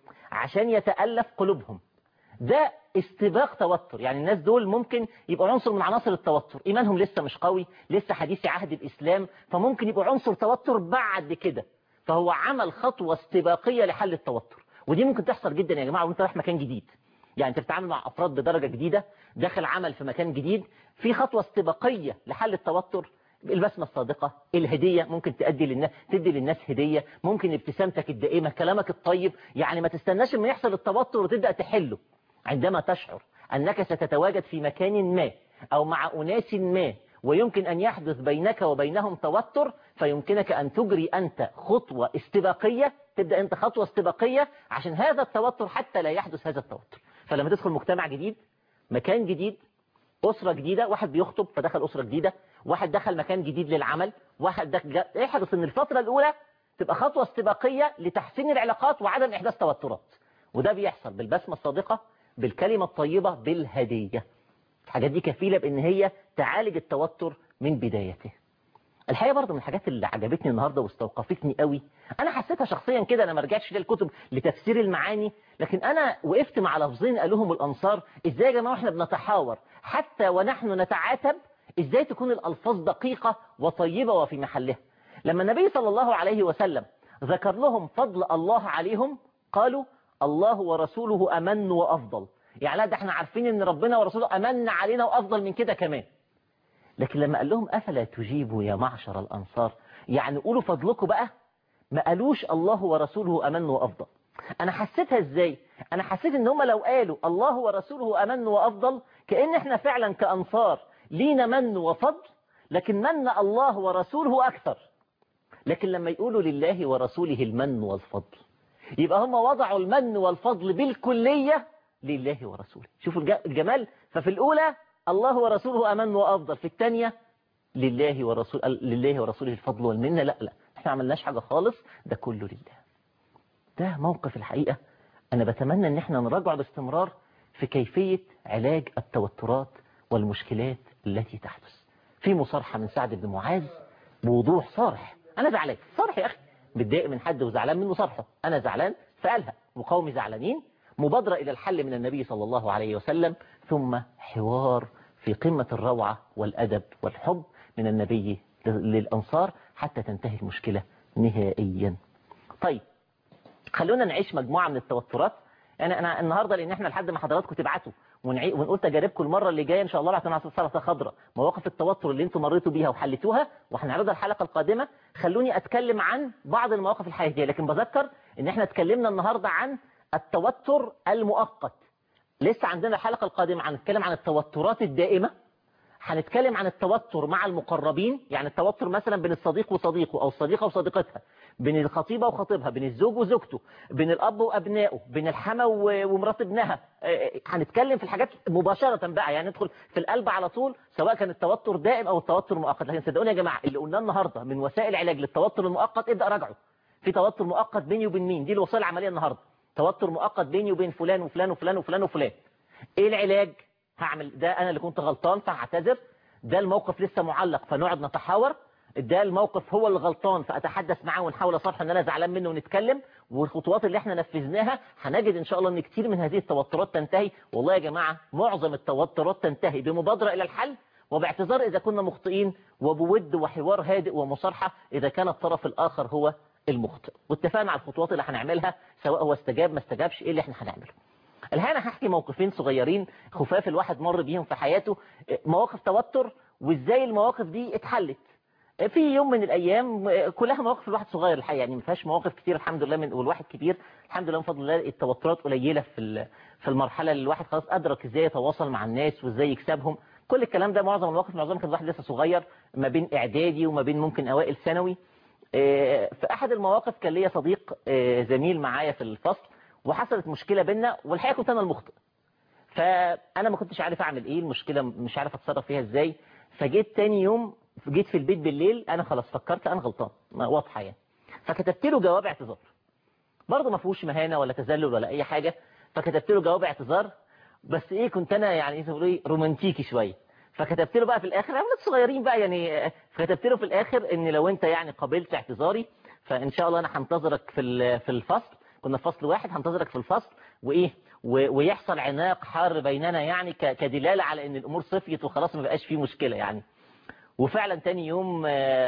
عشان يتألف قلوبهم ده استباق توتر يعني الناس دول ممكن يبقوا عنصر من عناصر التوتر إيمانهم لسه مش قوي لسه حديث عهد الإسلام فممكن يبقوا عنصر توتر بعد كده فهو عمل خطوة استباقية لحل التوتر ودي ممكن تحصل جدا يا جماعة وانت رايح مكان جديد يعني انت بتتعامل مع افراد بدرجة جديدة داخل عمل في مكان جديد في خطوة استباقية لحل التوتر البسمة الصادقة الهدية ممكن تأدي للناس تدي للناس هدية ممكن ابتسامتك الدائمة كلامك الطيب يعني ما تستناش لما يحصل التوتر وتبدأ تحله عندما تشعر أنك ستتواجد في مكان ما أو مع أناس ما ويمكن أن يحدث بينك وبينهم توتر فيمكنك أن تجري أنت خطوة استباقية تبدأ أنت خطوة استباقية عشان هذا التوتر حتى لا يحدث هذا التوتر فلما تدخل مجتمع جديد مكان جديد أسرة جديدة واحد بيخطب فدخل أسرة جديدة واحد دخل مكان جديد للعمل واحد دخل يحدث ان الفترة الأولى تبقى خطوة استباقية لتحسين العلاقات وعدم إحداث توترات وده بيحصل بالبسمة الصادقة بالكلمة الطيبة بالهدية الحاجات دي كفيلة بأن هي تعالج التوتر من بدايته الحقيقة برضه من الحاجات اللي عجبتني النهاردة واستوقفتني قوي أنا حسيتها شخصيا كده أنا ما رجعتش للكتب لتفسير المعاني لكن أنا وقفت مع لفظين قالوهم الأنصار إزاي يا جماعة إحنا بنتحاور حتى ونحن نتعاتب إزاي تكون الألفاظ دقيقة وطيبة وفي محلها لما النبي صلى الله عليه وسلم ذكر لهم فضل الله عليهم قالوا الله ورسوله أمن وأفضل يعني لا ده احنا عارفين ان ربنا ورسوله أمن علينا وأفضل من كده كمان لكن لما قال لهم أفلا تجيبوا يا معشر الأنصار يعني قولوا فضلكم بقى ما قالوش الله ورسوله أمن وأفضل أنا حسيتها إزاي أنا حسيت إن هم لو قالوا الله ورسوله أمن وأفضل كأن إحنا فعلا كأنصار لينا من وفضل لكن من الله ورسوله أكثر لكن لما يقولوا لله ورسوله المن والفضل يبقى هم وضعوا المن والفضل بالكلية لله ورسوله شوفوا الج- الجمال ففي الأولى الله ورسوله أمن وأفضل في الثانية لله ورسول لله ورسوله الفضل والمنة لا لا احنا عملناش حاجة خالص ده كله لله ده موقف الحقيقة أنا بتمنى أن احنا نراجعه باستمرار في كيفية علاج التوترات والمشكلات التي تحدث في مصارحة من سعد بن معاذ بوضوح صارح أنا زعلان صارح يا أخي متضايق من حد وزعلان منه صارحه أنا زعلان فقالها وقومي زعلانين مبادرة إلى الحل من النبي صلى الله عليه وسلم ثم حوار في قمة الروعة والأدب والحب من النبي للأنصار حتى تنتهي المشكلة نهائيا طيب خلونا نعيش مجموعة من التوترات يعني انا النهارده لان احنا لحد ما حضراتكم تبعتوا ونعي ونقول تجاربكم المره اللي جايه ان شاء الله بعتنا على سلطه خضراء مواقف التوتر اللي انتم مريتوا بيها وحلتوها وهنعرضها الحلقه القادمه خلوني اتكلم عن بعض المواقف الحياتيه لكن بذكر ان احنا اتكلمنا النهارده عن التوتر المؤقت لسه عندنا الحلقه القادمه هنتكلم عن التوترات الدائمه هنتكلم عن التوتر مع المقربين يعني التوتر مثلا بين الصديق وصديقه او الصديقه وصديقتها بين الخطيبه وخطيبها بين الزوج وزوجته بين الاب وابنائه بين الحما و- ومرات ابنها آه، هنتكلم في الحاجات مباشره بقى يعني ندخل في القلب على طول سواء كان التوتر دائم او التوتر مؤقت لكن صدقوني يا جماعه اللي قلناه النهارده من وسائل علاج للتوتر المؤقت ابدا راجعه في توتر مؤقت بيني وبين مين دي الوسائل العمليه النهارده توتر مؤقت بيني وبين فلان وفلان وفلان وفلان وفلان ايه العلاج هعمل ده انا اللي كنت غلطان فهعتذر ده الموقف لسه معلق فنقعد نتحاور ده الموقف هو اللي غلطان فاتحدث معاه ونحاول اصالحه ان انا زعلان منه ونتكلم والخطوات اللي احنا نفذناها هنجد ان شاء الله ان كتير من هذه التوترات تنتهي والله يا جماعه معظم التوترات تنتهي بمبادره الى الحل وباعتذار إذا كنا مخطئين وبود وحوار هادئ ومصارحة إذا كان الطرف الآخر هو المخطئ واتفقنا على الخطوات اللي هنعملها سواء هو استجاب ما استجابش إيه اللي احنا هنعمله الحقيقة أنا هحكي موقفين صغيرين خفاف الواحد مر بيهم في حياته مواقف توتر وإزاي المواقف دي اتحلت في يوم من الايام كلها مواقف الواحد صغير الحقيقه يعني ما فيهاش مواقف كتير الحمد لله من والواحد كبير الحمد لله من فضل الله التوترات قليله في في المرحله اللي الواحد خلاص ادرك ازاي يتواصل مع الناس وازاي يكسبهم كل الكلام ده معظم المواقف معظمها كان الواحد لسه صغير ما بين اعدادي وما بين ممكن اوائل ثانوي في احد المواقف كان ليا صديق زميل معايا في الفصل وحصلت مشكله بينا والحقيقه كنت انا المخطئ فانا ما كنتش عارف اعمل ايه المشكله مش عارف اتصرف فيها ازاي فجيت تاني يوم جيت في البيت بالليل انا خلاص فكرت انا غلطان واضحه يعني فكتبت له جواب اعتذار برضه ما فيهوش مهانه ولا تذلل ولا اي حاجه فكتبت له جواب اعتذار بس ايه كنت انا يعني ايه ايه رومانتيكي شويه فكتبت له بقى في الاخر اولاد صغيرين بقى يعني فكتبت له في الاخر ان لو انت يعني قبلت اعتذاري فان شاء الله انا هنتظرك في في الفصل كنا في فصل واحد هنتظرك في الفصل وايه ويحصل عناق حار بيننا يعني كدلاله على ان الامور صفيت وخلاص ما بقاش فيه مشكله يعني وفعلا تاني يوم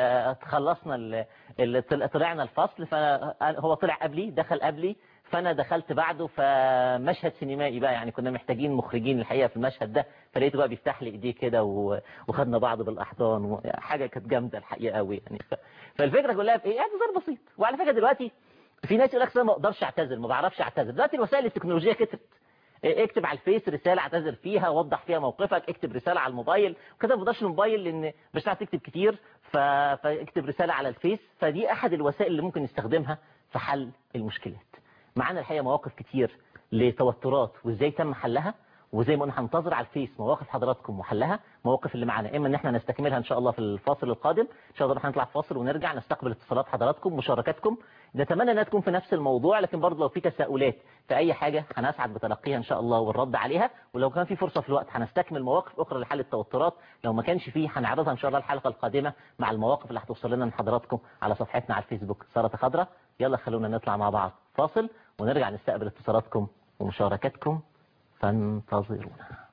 خلصنا طلعنا الفصل فهو طلع قبلي دخل قبلي فانا دخلت بعده فمشهد سينمائي بقى يعني كنا محتاجين مخرجين الحقيقه في المشهد ده فلقيته بقى بيفتح لي ايديه كده وخدنا بعض بالاحضان حاجه كانت جامده الحقيقه قوي يعني فالفكره كلها في ايه اعتذار بسيط وعلى فكره دلوقتي في ناس يقول لك ما اقدرش اعتذر ما بعرفش اعتذر دلوقتي الوسائل التكنولوجيه كترت اكتب على الفيس رسالة اعتذر فيها وضح فيها موقفك اكتب رسالة على الموبايل وكده ما تقدرش الموبايل لان مش هتعرف تكتب كتير ف... فاكتب رسالة على الفيس فدي احد الوسائل اللي ممكن نستخدمها في حل المشكلات معانا الحقيقة مواقف كتير لتوترات وازاي تم حلها وزي ما قلنا هننتظر على الفيس مواقف حضراتكم وحلها مواقف اللي معانا اما ان احنا نستكملها ان شاء الله في الفاصل القادم ان شاء الله هنطلع فاصل ونرجع نستقبل اتصالات حضراتكم مشاركاتكم نتمنى انها تكون في نفس الموضوع لكن برضه لو في تساؤلات في اي حاجه هنسعد بتلقيها ان شاء الله والرد عليها ولو كان في فرصه في الوقت هنستكمل مواقف اخرى لحل التوترات لو ما كانش فيه هنعرضها ان شاء الله الحلقه القادمه مع المواقف اللي هتوصل لنا من حضراتكم على صفحتنا على الفيسبوك ساره خضراء يلا خلونا نطلع مع بعض فاصل ونرجع نستقبل اتصالاتكم ومشاركاتكم فانتظرونا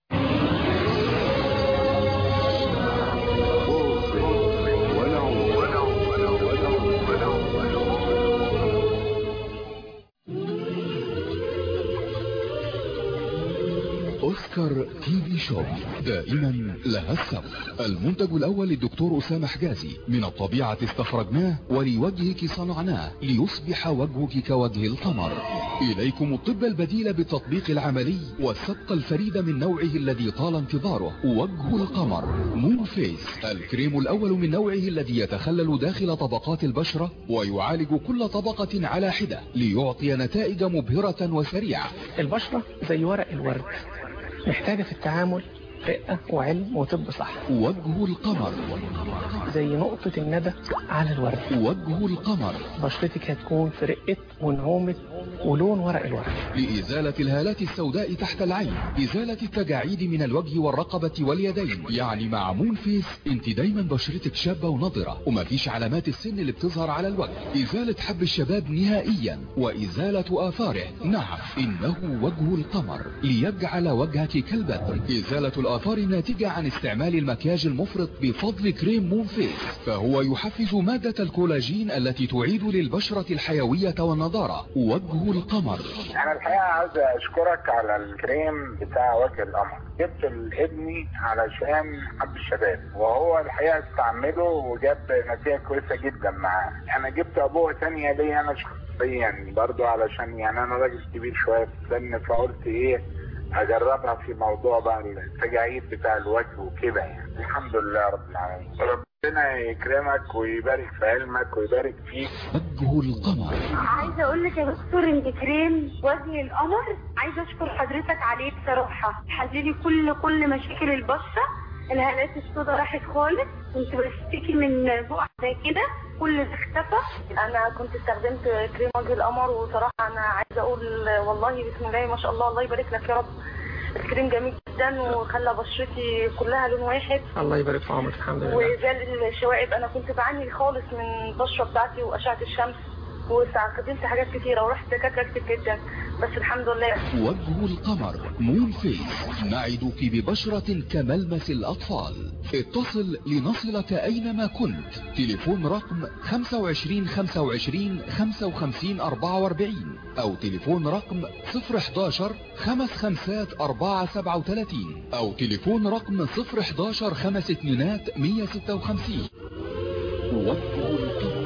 أوسكار تي في شوب دائما لها السبق المنتج الأول للدكتور أسامة حجازي من الطبيعة استخرجناه ولوجهك صنعناه ليصبح وجهك كوجه القمر إليكم الطب البديل بالتطبيق العملي والسبق الفريد من نوعه الذي طال انتظاره وجه القمر مون فيس الكريم الأول من نوعه الذي يتخلل داخل طبقات البشرة ويعالج كل طبقة على حدة ليعطي نتائج مبهرة وسريعة البشرة زي ورق الورد محتاجة في التعامل رقة وعلم وطب صح وجه القمر زي نقطة الندى على الورد وجه القمر بشرتك هتكون في رقة ونعومة ولون ورق الورد لإزالة الهالات السوداء تحت العين إزالة التجاعيد من الوجه والرقبة واليدين يعني مع مون فيس انت دايما بشرتك شابة ونضرة ومفيش علامات السن اللي بتظهر على الوجه إزالة حب الشباب نهائيا وإزالة آثاره نعم إنه وجه القمر ليجعل وجهك كالبدر إزالة الآثار الناتجة عن استعمال المكياج المفرط بفضل كريم مون فيس فهو يحفز مادة الكولاجين التي تعيد للبشرة الحيوية والنضارة وجه القمر انا الحقيقه عايز اشكرك على الكريم بتاع وجه القمر جبت لابني علشان حب الشباب وهو الحقيقه استعمله وجاب نتيجه كويسه جدا معاه انا جبت ابوه تانية ليا انا شخصيا برضو علشان يعني انا راجل كبير شويه في السن فقلت ايه اجربها في موضوع بقى التجاعيد بتاع الوجه وكده يعني الحمد لله رب العالمين ربنا يكرمك ويبارك في علمك ويبارك فيك وجه القمر عايزه اقول لك يا دكتور انت كريم وجه القمر عايزه اشكر حضرتك عليه بصراحه حللي كل كل مشاكل البشره الهالات السوداء راحت خالص كنت بشتكي من بقع زي كده كل ده اختفى انا كنت استخدمت كريم وجه القمر وصراحه انا عايزه اقول والله بسم الله ما شاء الله الله يبارك لك يا رب الكريم جميل جدا وخلى بشرتي كلها لون واحد الله يبارك في عمرك الحمد لله وزال الشوائب انا كنت بعاني خالص من البشره بتاعتي واشعه الشمس واستخدمت حاجات كتيره ورحت دكاتره كتير جدا بس الحمد لله وجه القمر مون فيس نعدك ببشرة كملمس الأطفال اتصل لنصلك أينما كنت تليفون رقم 25 25 55 44 أو تليفون رقم 011 خمس خمسات 4 37 أو تليفون رقم 011 خمس اتنينات 156 وجه القمر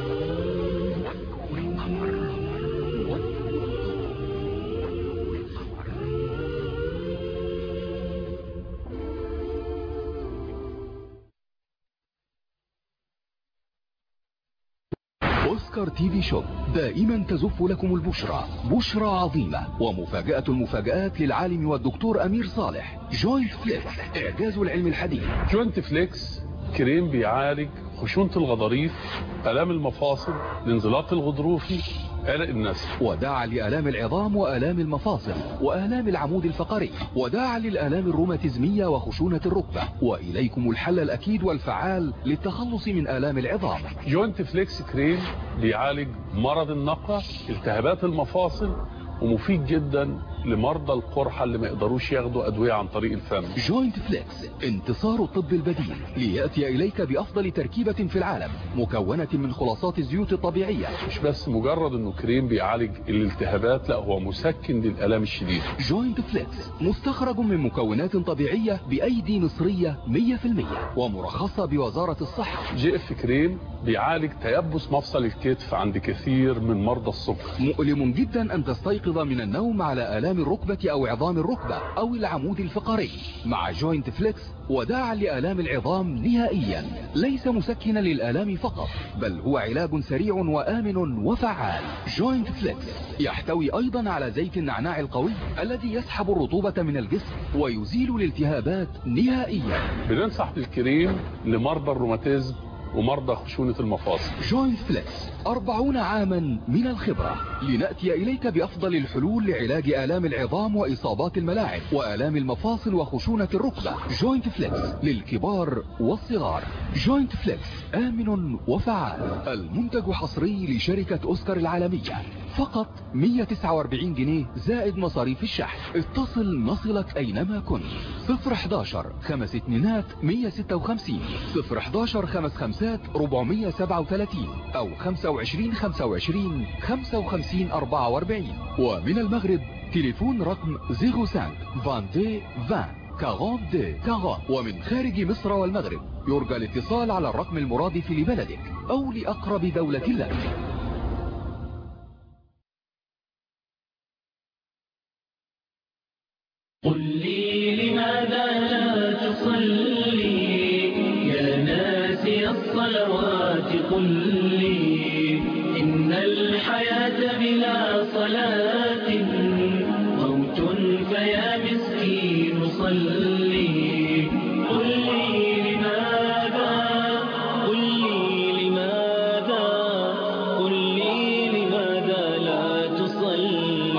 أوسكار تي في شوب دائما تزف لكم البشرى بشرى عظيمة ومفاجأة المفاجآت للعالم والدكتور أمير صالح جوينت فليكس إعجاز العلم الحديث جوينت فليكس كريم بيعالج خشونة الغضاريف آلام المفاصل الانزلاق الغضروفي عرق النسل وداعا لآلام العظام وآلام المفاصل وآلام العمود الفقري وداعا للآلام الروماتيزمية وخشونة الركبة وإليكم الحل الأكيد والفعال للتخلص من آلام العظام جوينت فليكس كريم بيعالج مرض النقع التهابات المفاصل ومفيد جدا لمرضى القرحة اللي ما يقدروش ياخدوا أدوية عن طريق الفم جوينت فليكس انتصار الطب البديل ليأتي إليك بأفضل تركيبة في العالم مكونة من خلاصات الزيوت الطبيعية مش بس مجرد انه كريم بيعالج الالتهابات لا هو مسكن للآلام الشديدة جوينت فليكس مستخرج من مكونات طبيعية بأيدي مصرية 100% ومرخصة بوزارة الصحة جي اف كريم بيعالج تيبس مفصل الكتف عند كثير من مرضى السكر مؤلم جدا أن تستيقظ من النوم على آلام الركبة أو عظام الركبة أو العمود الفقري مع جوينت فليكس وداعا لآلام العظام نهائيا ليس مسكنا للآلام فقط بل هو علاج سريع وآمن وفعال جوينت فليكس يحتوي أيضا على زيت النعناع القوي الذي يسحب الرطوبة من الجسم ويزيل الالتهابات نهائيا بننصح بالكريم لمرضى الروماتيزم ومرضى خشونة المفاصل جوينت فليكس أربعون عاما من الخبرة لنأتي إليك بأفضل الحلول لعلاج آلام العظام وإصابات الملاعب وآلام المفاصل وخشونة الركبة جوينت فليكس للكبار والصغار جوينت فليكس آمن وفعال المنتج حصري لشركة أوسكار العالمية فقط 149 جنيه زائد مصاريف الشحن اتصل نصلك أينما كنت 011 خمس اتنينات 156 011 خمس خمسات 437 أو 25 25 55 44 ومن المغرب تليفون رقم 05 22 20 42 40 ومن خارج مصر والمغرب يرجى الاتصال على الرقم المرادف لبلدك أو لأقرب دولة لك قل لي لماذا لا تصلي يا ناسي الصلوات قل لي إن الحياة بلا صلاة موت فيا مسكين صلي قل لي لماذا قل لي لماذا قل لي لماذا لا تصلي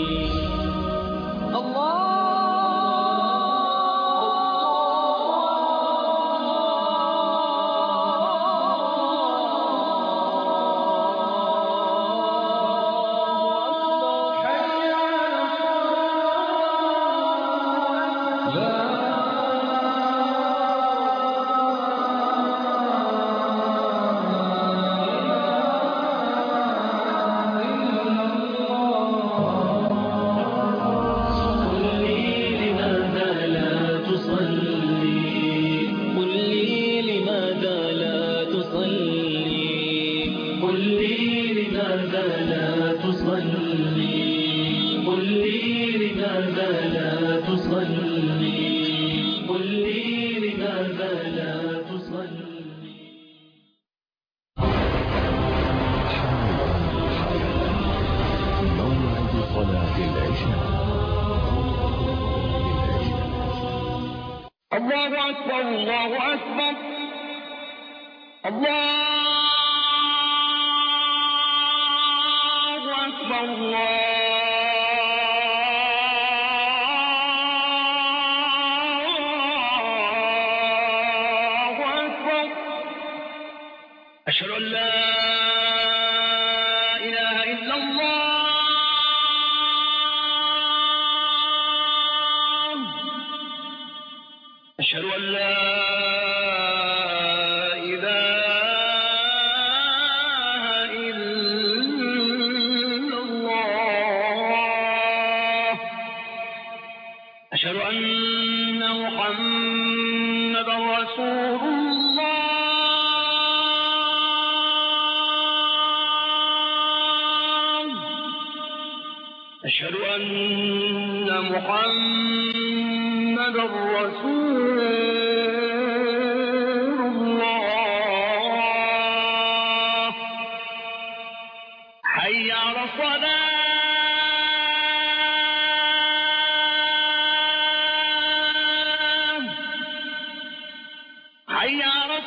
قل لي لماذا لا تصلي قل لي لماذا لا تصلي قل لي لماذا لا تصلي قل لي لماذا لا تصلي قل لي لماذا لا تصلي موعد صلاة العشاء الله أكبر الله أكبر الله أكبر الله أكبر أشهد أن لا إله أشهد أن محمد رسول الله حي على الصلاة حي على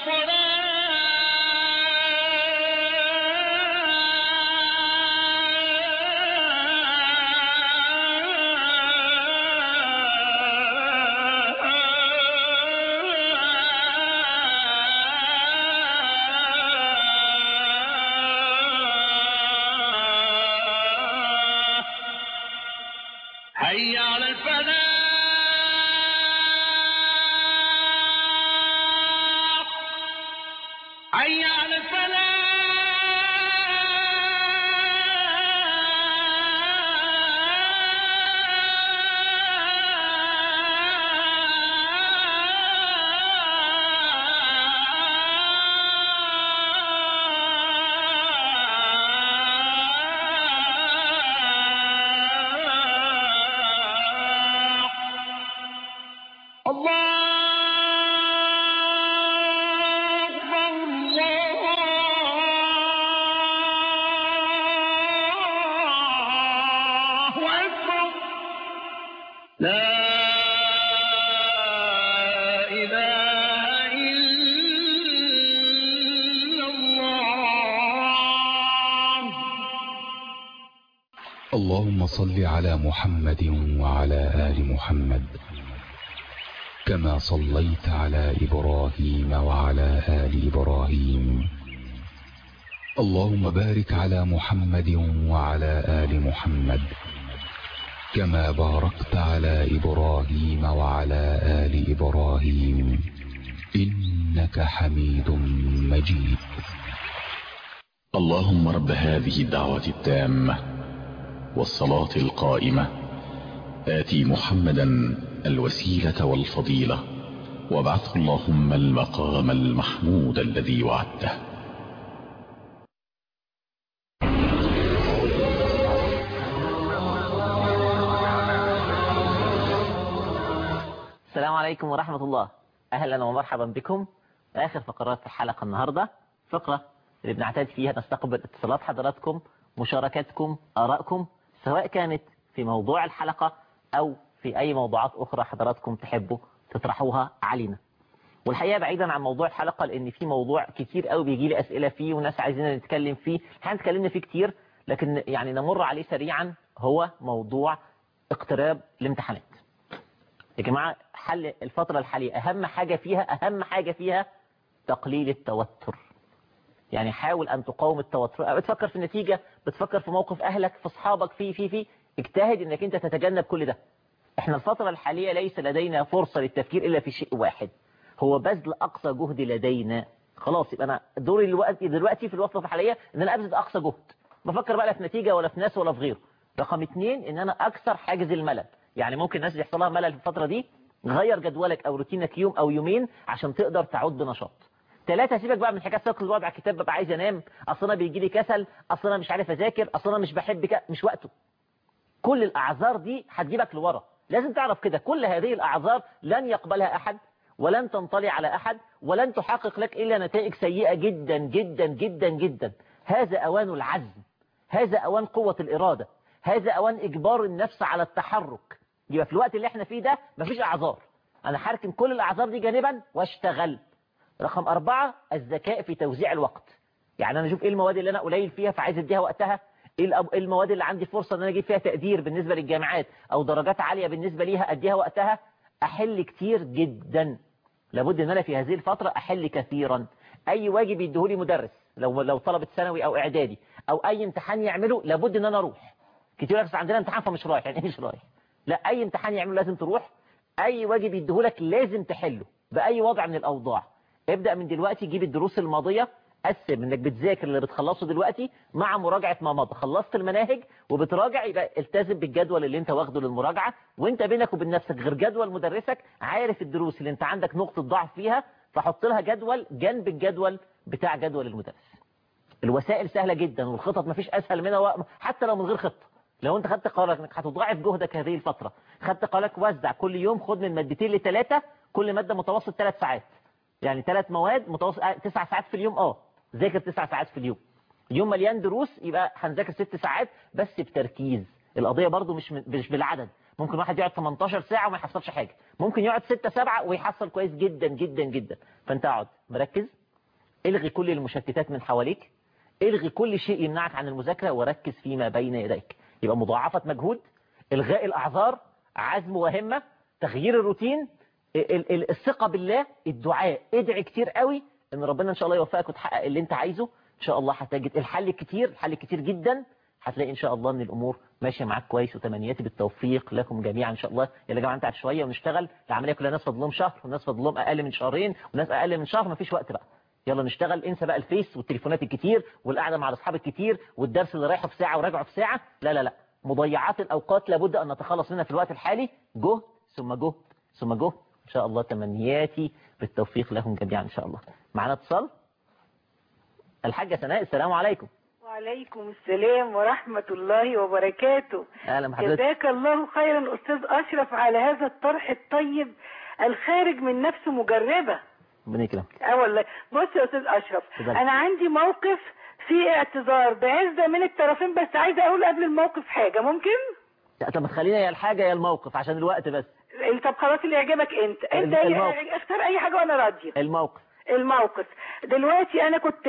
الصلاة حي على الفلاح حي على الفلاح الله أكبر الله أكبر لا إله إلا الله اللهم صل على محمد وعلى آل محمد كما صليت على إبراهيم وعلى آل إبراهيم اللهم بارك على محمد وعلى آل محمد كما باركت على إبراهيم وعلى آل إبراهيم إنك حميد مجيد اللهم رب هذه الدعوة التامة والصلاة القائمة آتي محمدا الوسيلة والفضيلة وابعثه اللهم المقام المحمود الذي وعدته السلام عليكم ورحمة الله أهلا ومرحبا بكم آخر فقرات الحلقة النهاردة فقرة اللي بنعتاد فيها نستقبل اتصالات حضراتكم مشاركاتكم آرائكم سواء كانت في موضوع الحلقة أو في أي موضوعات أخرى حضراتكم تحبوا تطرحوها علينا والحقيقة بعيدا عن موضوع الحلقة لأن في موضوع كتير قوي بيجي لي أسئلة فيه وناس عايزين نتكلم فيه احنا اتكلمنا فيه كتير لكن يعني نمر عليه سريعا هو موضوع اقتراب الامتحانات يا جماعة حل الفترة الحالية أهم حاجة فيها أهم حاجة فيها تقليل التوتر يعني حاول أن تقاوم التوتر بتفكر في النتيجة بتفكر في موقف أهلك في أصحابك في في في اجتهد أنك أنت تتجنب كل ده احنا الفترة الحالية ليس لدينا فرصة للتفكير إلا في شيء واحد هو بذل أقصى جهد لدينا خلاص يبقى أنا دوري دلوقتي دلوقتي في الفترة الحالية أن أنا أبذل أقصى جهد بفكر بقى لا في نتيجة ولا في ناس ولا في غيره رقم اتنين أن أنا أكسر حاجز الملل يعني ممكن الناس يحصل لها ملل في الفترة دي غير جدولك او روتينك يوم او يومين عشان تقدر تعود بنشاط ثلاثة سيبك بقى من حكايه ساق الوضع على الكتاب ببقى عايز انام اصل انا بيجي لي كسل اصل انا مش عارف اذاكر اصل انا مش بحب ك... مش وقته كل الاعذار دي هتجيبك لورا لازم تعرف كده كل هذه الاعذار لن يقبلها احد ولن تنطلي على احد ولن تحقق لك الا نتائج سيئة جدا جدا جدا جدا هذا اوان العزم هذا اوان قوة الاراده هذا اوان اجبار النفس على التحرك يبقى في الوقت اللي احنا فيه ده مفيش اعذار انا هركن كل الاعذار دي جانبا واشتغل رقم أربعة الذكاء في توزيع الوقت يعني انا اشوف ايه المواد اللي انا قليل فيها فعايز اديها وقتها ايه الأب- إيه المواد اللي عندي فرصة ان انا اجيب فيها تقدير بالنسبة للجامعات او درجات عالية بالنسبة ليها اديها وقتها احل كتير جدا لابد ان انا في هذه الفترة احل كثيرا اي واجب يديهولي مدرس لو لو طلبة ثانوي او اعدادي او اي امتحان يعمله لابد ان انا اروح كتير ناس عندنا امتحان فمش رايح يعني ايه مش رايح لا اي امتحان يعمله لازم تروح اي واجب يديهولك لازم تحله باي وضع من الاوضاع ابدأ من دلوقتي جيب الدروس الماضية قسم انك بتذاكر اللي بتخلصه دلوقتي مع مراجعة ما مضى خلصت المناهج وبتراجع يبقى التزم بالجدول اللي انت واخده للمراجعة وانت بينك وبين نفسك غير جدول مدرسك عارف الدروس اللي انت عندك نقطة ضعف فيها فحط لها جدول جنب الجدول بتاع جدول المدرس الوسائل سهلة جدا والخطط مفيش اسهل منها و- حتى لو من غير خطة لو انت خدت قرارك انك هتضاعف جهدك هذه الفتره خدت قرارك وزع كل يوم خد من مادتين لثلاثه كل ماده متوسط ثلاث ساعات يعني ثلاث مواد متوسط آه، تسع ساعات في اليوم اه ذاكر تسع ساعات في اليوم يوم مليان دروس يبقى هنذاكر ست ساعات بس بتركيز القضيه برضو مش من- مش بالعدد ممكن واحد يقعد 18 ساعه وما يحصلش حاجه ممكن يقعد 6 7 ويحصل كويس جدا جدا جدا فانت اقعد مركز الغي كل المشتتات من حواليك الغي كل شيء يمنعك عن المذاكره وركز فيما بين يديك يبقى مضاعفه مجهود الغاء الاعذار عزم وهمه تغيير الروتين ال- ال- الثقه بالله الدعاء ادعي كتير قوي ان ربنا ان شاء الله يوفقك وتحقق اللي انت عايزه ان شاء الله هتجد الحل كتير الحل كتير جدا هتلاقي ان شاء الله ان الامور ماشيه معاك كويس وتمنياتي بالتوفيق لكم جميعا ان شاء الله يا جماعه انت شويه ونشتغل العمليه كلها ناس فاضلهم شهر وناس فاضلهم اقل من شهرين وناس اقل من شهر مفيش وقت بقى يلا نشتغل انسى بقى الفيس والتليفونات الكتير والقعده مع اصحاب الكتير والدرس اللي رايحه في ساعه وراجعه في ساعه لا لا لا مضيعات الاوقات لابد ان نتخلص منها في الوقت الحالي جهد ثم جهد ثم جهد ان شاء الله تمنياتي بالتوفيق لهم جميعا ان شاء الله معنا اتصال الحاجه سناء السلام عليكم وعليكم السلام ورحمة الله وبركاته اهلا بحضرتك جزاك الله خيرا أستاذ أشرف على هذا الطرح الطيب الخارج من نفس مجربة ربنا يكرمك اه والله بص يا أستاذ أشرف اتفضل. أنا عندي موقف فيه اعتذار بعزة من الطرفين بس عايزة أقول قبل الموقف حاجة ممكن؟ لا، طب ما تخلينا يا الحاجه يا الموقف عشان الوقت بس طب خلاص اللي يعجبك أنت أنت الموقف. اختار أي حاجة وأنا راضية الموقف الموقف دلوقتي انا كنت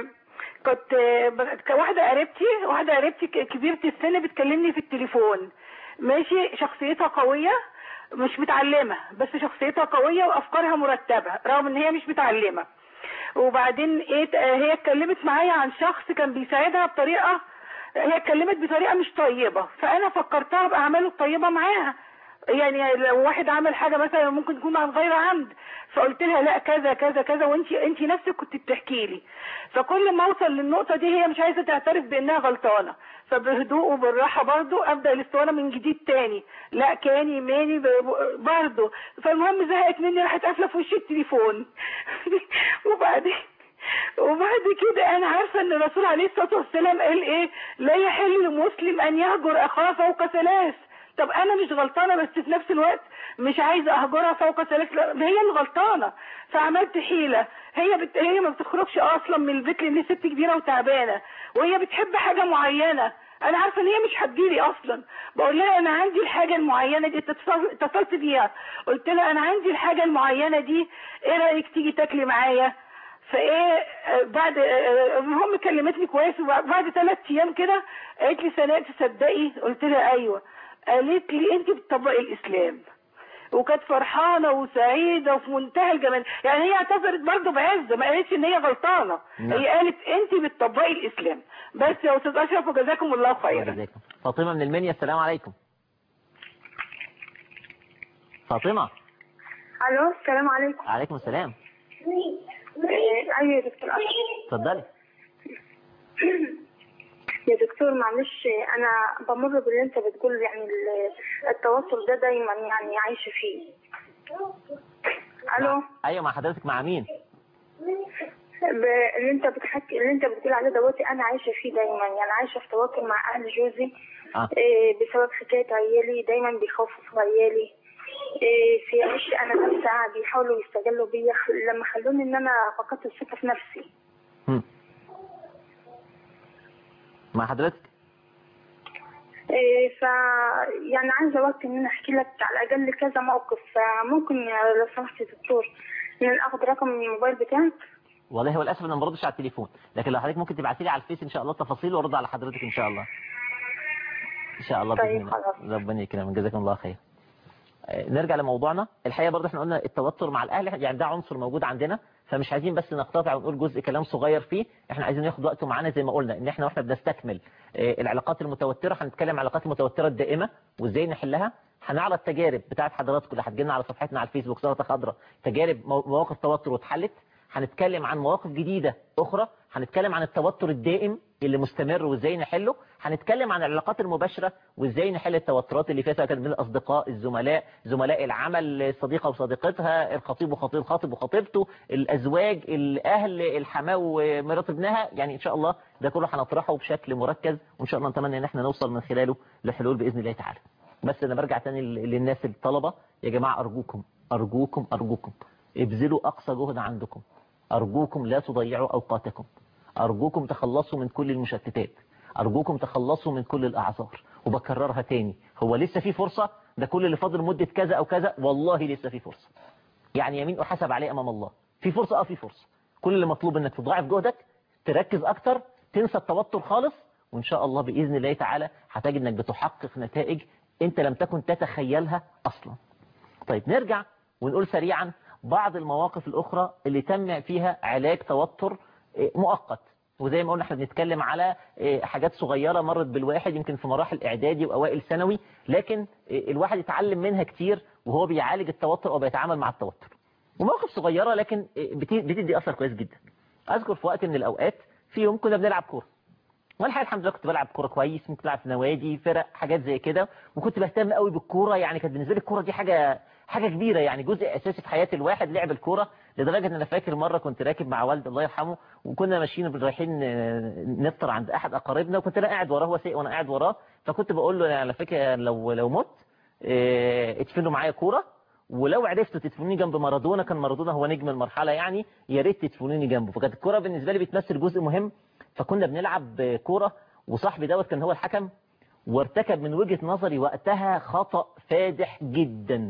كنت ب- واحده قريبتي واحده قريبتي ك- كبيره السن بتكلمني في التليفون ماشي شخصيتها قويه مش متعلمه بس شخصيتها قويه وافكارها مرتبه رغم ان هي مش متعلمه وبعدين ايه ت- هي اتكلمت معايا عن شخص كان بيساعدها بطريقه هي اتكلمت بطريقه مش طيبه فانا فكرتها باعماله الطيبه معاها يعني لو واحد عمل حاجه مثلا ممكن تكون عن غير عمد فقلت لها لا كذا كذا كذا وانت انت نفسك كنت بتحكي لي فكل ما اوصل للنقطه دي هي مش عايزه تعترف بانها غلطانه فبهدوء وبالراحه برضو ابدا الاسطوانه من جديد تاني لا كاني ماني ب- برضو فالمهم زهقت مني راحت قافله في وشي التليفون وبعدين وبعد كده انا عارفه ان الرسول عليه الصلاه والسلام قال ايه لا يحل لمسلم ان يهجر اخاه فوق ثلاث طب انا مش غلطانه بس في نفس الوقت مش عايزه اهجرها فوق ثلاث لا، هي اللي غلطانه فعملت حيله هي بت... هي ما بتخرجش اصلا من البيت لان هي ست كبيره وتعبانه وهي بتحب حاجه معينه انا عارفه ان هي مش هتجيلي اصلا بقول لها انا عندي الحاجه المعينه دي اتصل- اتصلت بيها قلت لها انا عندي الحاجه المعينه دي ايه رايك تيجي تاكلي معايا فايه آه، بعد آه، المهم كلمتني كويس وبعد ثلاث ايام كده قالت لي سناء تصدقي قلت لها ايوه قالت لي انت بتطبقي الاسلام وكانت فرحانه وسعيده وفي منتهى الجمال يعني هي اعتذرت برضه بعزه ما قالتش ان هي غلطانه نعم. هي قالت انت بتطبقي الاسلام بس يا استاذ اشرف وجزاكم الله خيرا وجزاكم فاطمه من المنيا السلام عليكم فاطمه الو السلام عليكم عليكم السلام آه، ايوه يا دكتور اشرف اتفضلي يا دكتور معلش انا بمر باللي انت بتقول يعني ال- التواصل ده دايما يعني عايشه فيه الو ايوه مع حضرتك مع مين ب- اللي انت بتحكي اللي انت بتقول عليه دلوقتي انا عايشه فيه دايما يعني عايشه في تواصل مع اهل جوزي آه. إيه بسبب حكايه عيالي دايما بيخوفوا عيالي إيه في عيشتي انا نفسها بيحاولوا يستغلوا بيا خ- لما خلوني ان انا فقدت الثقه في نفسي مع حضرتك إيه ف يعني عايزه وقت ان انا احكي لك على الاقل كذا موقف فممكن يا- لو سمحت يا دكتور ان أنا اخد رقم من الموبايل بتاعك والله هو للاسف انا ما بردش على التليفون لكن لو حضرتك ممكن تبعتي لي على الفيس ان شاء الله التفاصيل وارد على حضرتك ان شاء الله ان شاء الله طيب باذن الله خلاص. ربنا يكرمك جزاكم الله خير آه، نرجع لموضوعنا الحقيقه برضه احنا قلنا التوتر مع الاهل يعني ده عنصر موجود عندنا فمش عايزين بس نقتطع ونقول جزء كلام صغير فيه احنا عايزين ناخد وقته معانا زي ما قلنا ان احنا واحنا بنستكمل آه، العلاقات المتوتره هنتكلم عن العلاقات المتوتره الدائمه وازاي نحلها هنعرض تجارب بتاعت حضراتكم اللي هتجيلنا على صفحتنا على الفيسبوك سلطه خضراء تجارب مو- مواقف توتر واتحلت هنتكلم عن مواقف جديده اخرى هنتكلم عن التوتر الدائم اللي مستمر وازاي نحله هنتكلم عن العلاقات المباشرة وازاي نحل التوترات اللي فيها سواء كانت بين الاصدقاء الزملاء زملاء العمل الصديقة وصديقتها الخطيب وخطيب خاطب وخطيبته الازواج الاهل الحماه ومرات ابنها يعني ان شاء الله ده كله هنطرحه بشكل مركز وان شاء الله نتمنى ان احنا نوصل من خلاله لحلول باذن الله تعالى بس انا برجع تاني للناس الطلبة يا جماعة ارجوكم ارجوكم ارجوكم ابذلوا اقصى جهد عندكم ارجوكم لا تضيعوا اوقاتكم ارجوكم تخلصوا من كل المشتتات ارجوكم تخلصوا من كل الاعذار وبكررها تاني هو لسه في فرصة ده كل اللي فاضل مدة كذا او كذا والله لسه في فرصة يعني يمين احسب عليه امام الله في فرصة اه في فرصة كل اللي مطلوب انك تضاعف جهدك تركز اكتر تنسى التوتر خالص وان شاء الله باذن الله تعالى هتجد انك بتحقق نتائج انت لم تكن تتخيلها اصلا طيب نرجع ونقول سريعا بعض المواقف الاخرى اللي تم فيها علاج توتر مؤقت وزي ما قلنا احنا بنتكلم على حاجات صغيرة مرت بالواحد يمكن في مراحل اعدادي واوائل ثانوي لكن الواحد يتعلم منها كتير وهو بيعالج التوتر او بيتعامل مع التوتر ومواقف صغيرة لكن بتدي اثر كويس جدا اذكر في وقت من الاوقات في يوم كنا بنلعب كوره وانا الحقيقه الحمد لله كنت بلعب كوره كويس ممكن العب في نوادي فرق حاجات زي كده وكنت بهتم قوي بالكوره يعني كانت بالنسبه لي الكوره دي حاجه حاجه كبيره يعني جزء اساسي في حياه الواحد لعب الكوره لدرجه ان انا فاكر مره كنت راكب مع والدي الله يرحمه وكنا ماشيين رايحين نفطر عند احد اقاربنا وكنت انا قاعد وراه هو سايق وانا قاعد وراه فكنت بقول له على فكره لو لو مت ادفنوا معايا كوره ولو عرفتوا تدفنوني جنب مارادونا كان مارادونا هو نجم المرحله يعني يا ريت تدفنوني جنبه فكانت الكوره بالنسبه لي بتمثل جزء مهم فكنا بنلعب كوره وصاحبي دوت كان هو الحكم وارتكب من وجهة نظري وقتها خطأ فادح جدا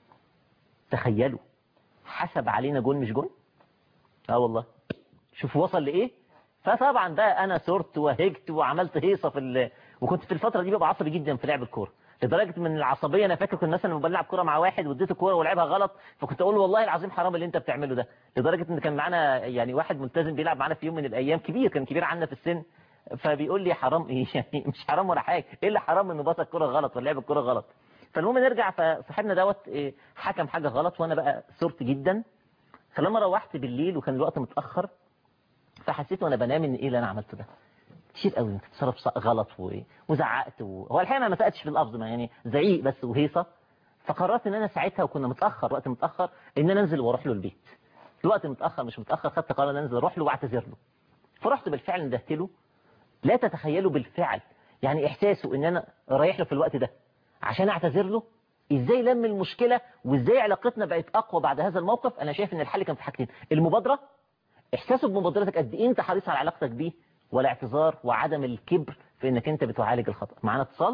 تخيلوا حسب علينا جون مش جون اه والله شوف وصل لإيه فطبعا بقى أنا صرت وهجت وعملت هيصة في ال... وكنت في الفترة دي ببقى عصبي جدا في لعب الكورة لدرجة من العصبية أنا فاكر كنت مثلا لما بلعب كورة مع واحد واديته كورة ولعبها غلط فكنت أقول له والله العظيم حرام اللي أنت بتعمله ده لدرجة إن كان معانا يعني واحد ملتزم بيلعب معانا في يوم من الأيام كبير كان كبير عنا في السن فبيقول لي حرام ايه يعني مش حرام ولا حاجه ايه اللي حرام انه باص الكوره غلط ولا لعب الكوره غلط فالمهم نرجع فصاحبنا دوت إيه حكم حاجه غلط وانا بقى صرت جدا فلما روحت بالليل وكان الوقت متاخر فحسيت وانا بنام ان ايه اللي انا عملته ده كتير قوي انت بتصرف غلط و... وزعقت و... هو الحقيقه ما مسقتش في اللفظ ما يعني زعيق بس وهيصه فقررت ان انا ساعتها وكنا متاخر وقت متاخر ان انا انزل واروح له البيت الوقت متاخر مش متاخر خدت قرار ان انزل اروح له واعتذر له فرحت بالفعل ندهت له لا تتخيلوا بالفعل يعني احساسه ان انا رايح له في الوقت ده عشان اعتذر له ازاي لم المشكلة وازاي علاقتنا بقت اقوى بعد هذا الموقف انا شايف ان الحل كان في حاجتين المبادرة احساسه بمبادرتك قد ايه انت حريص على علاقتك بيه والاعتذار وعدم الكبر في انك انت بتعالج الخطأ معانا اتصال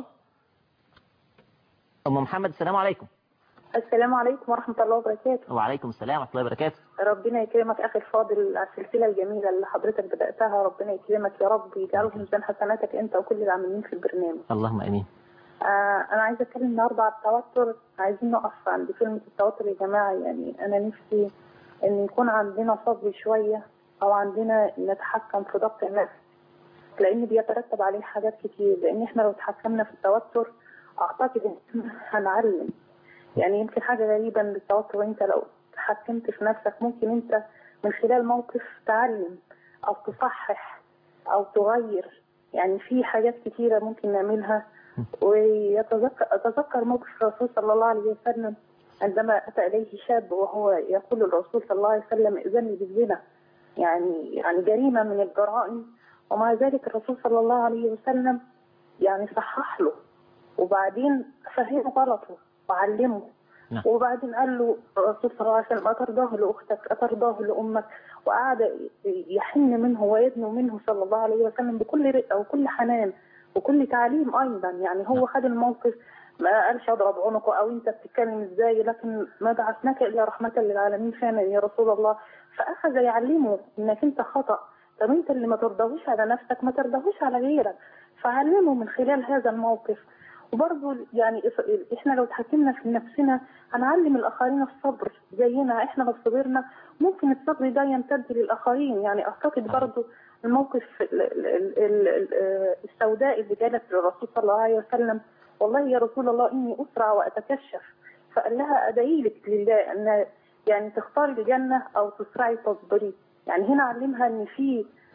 ام محمد السلام عليكم السلام عليكم ورحمة الله وبركاته وعليكم السلام ورحمة الله وبركاته ربنا يكرمك أخي الفاضل على السلسلة الجميلة اللي حضرتك بدأتها ربنا يكرمك يا رب ويجعله في ميزان حسناتك أنت وكل العاملين في البرنامج اللهم امين آه أنا عايزة أتكلم النهاردة على التوتر عايزين نقف عند كلمة التوتر يا جماعة يعني أنا نفسي إن يكون عندنا صبر شوية أو عندنا نتحكم في ضبط النفس لأن بيترتب عليه حاجات كتير لأن إحنا لو تحكمنا في التوتر أعتقد إن إحنا هنعلم يعني يمكن حاجة غريبة ان التوتر وانت لو تحكمت في نفسك ممكن انت من خلال موقف تعلم او تصحح او تغير يعني في حاجات كتيرة ممكن نعملها ويتذكر أتذكر موقف الرسول صلى الله عليه وسلم عندما أتى إليه شاب وهو يقول للرسول صلى الله عليه وسلم ائذن لي بالزنا يعني يعني جريمة من الجرائم ومع ذلك الرسول صلى الله عليه وسلم يعني صحح له وبعدين فهمه غلطه وعلمه نعم. وبعدين قال له الرسول صلى الله عليه وسلم أترضاه لأختك أترضاه لأمك وقعد يحن منه ويدنو منه صلى الله عليه وسلم بكل رقة وكل حنان وكل تعليم أيضا يعني هو خد الموقف ما قالش اضرب عنقه او انت بتتكلم ازاي لكن ما بعثناك الا رحمه للعالمين فعلا يا رسول الله فاخذ يعلمه انك انت خطا طب انت اللي ما ترضاهوش على نفسك ما ترضاهوش على غيرك فعلمه من خلال هذا الموقف وبرضه يعني احنا لو تحكمنا في نفسنا هنعلم الاخرين الصبر زينا احنا لو صبرنا ممكن الصبر ده يمتد للاخرين يعني اعتقد برضه الموقف ال- ال- ال- ال- السوداء اللي جالت للرسول صلى الله عليه وسلم والله يا رسول الله اني اسرع واتكشف فقال لها ادعي لك لله ان يعني تختاري الجنه او تسرعي تصبري يعني هنا علمها ان في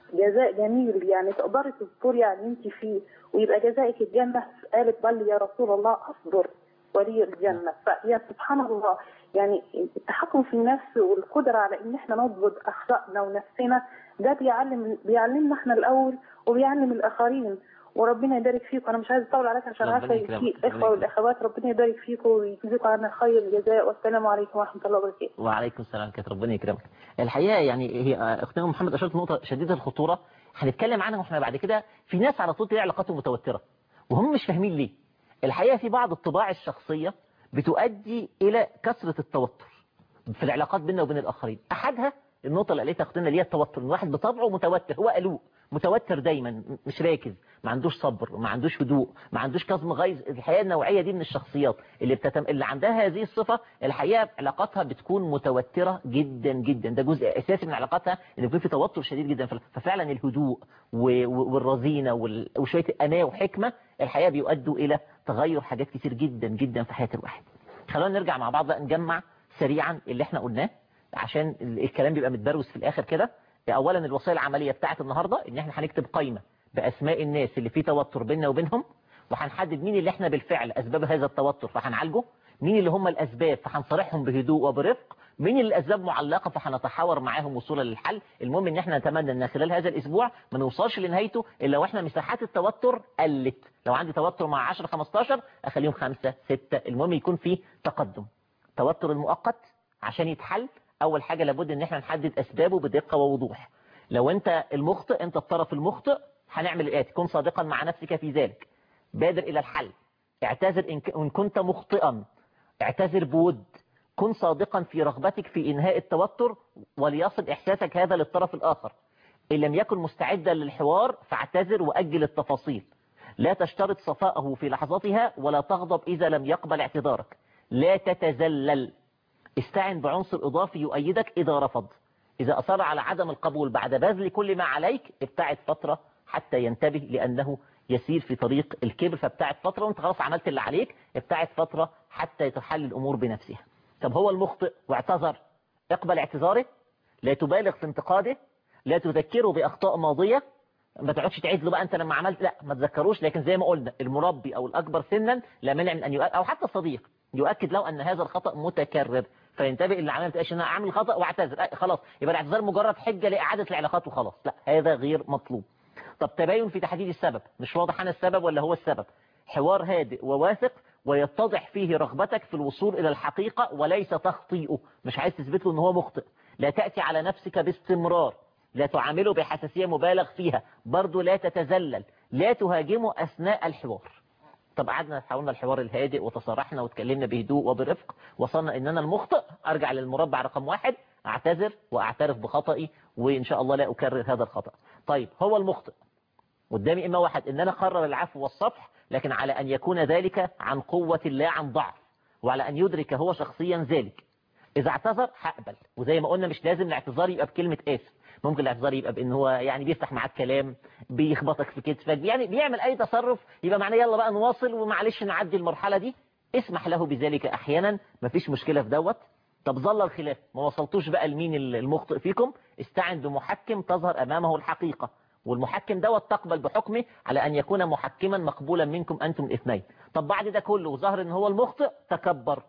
جزاء جميل يعني تقدري تصبري على اللي انت فيه ويبقى جزائك الجنة قالت بل يا رسول الله اصبر ولي الجنة فيا سبحان الله يعني التحكم في النفس والقدرة على ان احنا نضبط اخطائنا ونفسنا ده بيعلم بيعلمنا احنا الاول وبيعلم الاخرين وربنا يبارك فيكم انا مش عايزه اطول عليك عشان ربنا عارفه يكرمك. في ربنا الاخوه والاخوات ربنا يبارك فيكم ويجزيكم عنا خير الجزاء والسلام عليكم ورحمه الله وبركاته وعليكم السلام كانت ربنا يكرمك الحقيقه يعني هي اختنا أم محمد اشارت نقطه شديده الخطوره هنتكلم عنها واحنا بعد كده في ناس على طول تلاقي علاقاتهم متوتره وهم مش فاهمين ليه الحقيقه في بعض الطباع الشخصيه بتؤدي الى كثره التوتر في العلاقات بيننا وبين الاخرين احدها النقطه اللي قالتها اختنا اللي هي التوتر ان واحد بطبعه متوتر هو قلوق متوتر دايما م- مش راكز ما عندوش صبر ما عندوش هدوء ما عندوش كظم غيظ الحقيقه النوعيه دي من الشخصيات اللي بتتم... اللي عندها هذه الصفه الحقيقه علاقاتها بتكون متوتره جدا جدا ده جزء اساسي من علاقاتها ان يكون في توتر شديد جدا ف- ففعلا الهدوء و... و- والرزينه وال... وشويه اناه وحكمه الحقيقه بيؤدوا الى تغير حاجات كتير جدا جدا في حياه الواحد خلونا نرجع مع بعض بقى نجمع سريعا اللي احنا قلناه عشان ال- الكلام بيبقى متبروز في الاخر كده اولا الوسائل العمليه بتاعت النهارده ان احنا هنكتب قائمه باسماء الناس اللي في توتر بيننا وبينهم وهنحدد مين اللي احنا بالفعل اسباب هذا التوتر فهنعالجه مين اللي هم الاسباب فهنصارحهم بهدوء وبرفق مين اللي الاسباب معلقه فهنتحاور معاهم وصولا للحل المهم ان احنا نتمنى ان خلال هذا الاسبوع ما نوصلش لنهايته الا واحنا مساحات التوتر قلت لو عندي توتر مع 10 15 اخليهم 5 6 المهم يكون في تقدم التوتر المؤقت عشان يتحل اول حاجه لابد ان احنا نحدد اسبابه بدقه ووضوح لو انت المخطئ انت الطرف المخطئ هنعمل الاتي كن صادقا مع نفسك في ذلك بادر الى الحل اعتذر ان ك- إن كنت مخطئا اعتذر بود كن صادقا في رغبتك في انهاء التوتر وليصل احساسك هذا للطرف الاخر ان لم يكن مستعدا للحوار فاعتذر واجل التفاصيل لا تشترط صفاءه في لحظتها ولا تغضب اذا لم يقبل اعتذارك لا تتذلل استعن بعنصر إضافي يؤيدك إذا رفض إذا أصر على عدم القبول بعد بذل كل ما عليك ابتعد فترة حتى ينتبه لأنه يسير في طريق الكبر فابتعد فترة وانت خلاص عملت اللي عليك ابتعد فترة حتى تحل الأمور بنفسها طب هو المخطئ واعتذر اقبل اعتذاره لا تبالغ في انتقاده لا تذكره بأخطاء ماضية ما تقعدش تعيد له بقى انت لما عملت لا ما تذكروش لكن زي ما قلنا المربي او الاكبر سنا لا مانع من ان يؤكد او حتى الصديق يؤكد له ان هذا الخطا متكرر فينتبه اللي عمل ما انا اعمل خطا واعتذر آه خلاص يبقى الاعتذار مجرد حجه لاعاده العلاقات وخلاص لا هذا غير مطلوب طب تباين في تحديد السبب مش واضح انا السبب ولا هو السبب حوار هادئ وواثق ويتضح فيه رغبتك في الوصول الى الحقيقه وليس تخطيئه مش عايز تثبت له ان هو مخطئ لا تاتي على نفسك باستمرار لا تعامله بحساسية مبالغ فيها برضه لا تتذلل لا تهاجمه أثناء الحوار طب قعدنا حاولنا الحوار الهادئ وتصارحنا واتكلمنا بهدوء وبرفق وصلنا ان انا المخطئ ارجع للمربع رقم واحد اعتذر واعترف بخطئي وان شاء الله لا اكرر هذا الخطأ طيب هو المخطئ قدامي اما واحد ان انا اقرر العفو والصفح لكن على ان يكون ذلك عن قوة لا عن ضعف وعلى ان يدرك هو شخصيا ذلك اذا اعتذر هقبل وزي ما قلنا مش لازم الاعتذار يبقى بكلمة اسف ممكن الاعتذار يبقى بان هو يعني بيفتح معاك كلام بيخبطك في كتفك يعني بيعمل اي تصرف يبقى معناه يلا بقى نواصل ومعلش نعدي المرحلة دي اسمح له بذلك احيانا مفيش مشكلة في دوت طب ظل الخلاف ما وصلتوش بقى لمين المخطئ فيكم استعن بمحكم تظهر امامه الحقيقة والمحكم دوت تقبل بحكمه على ان يكون محكما مقبولا منكم انتم الاثنين طب بعد ده كله ظهر ان هو المخطئ تكبر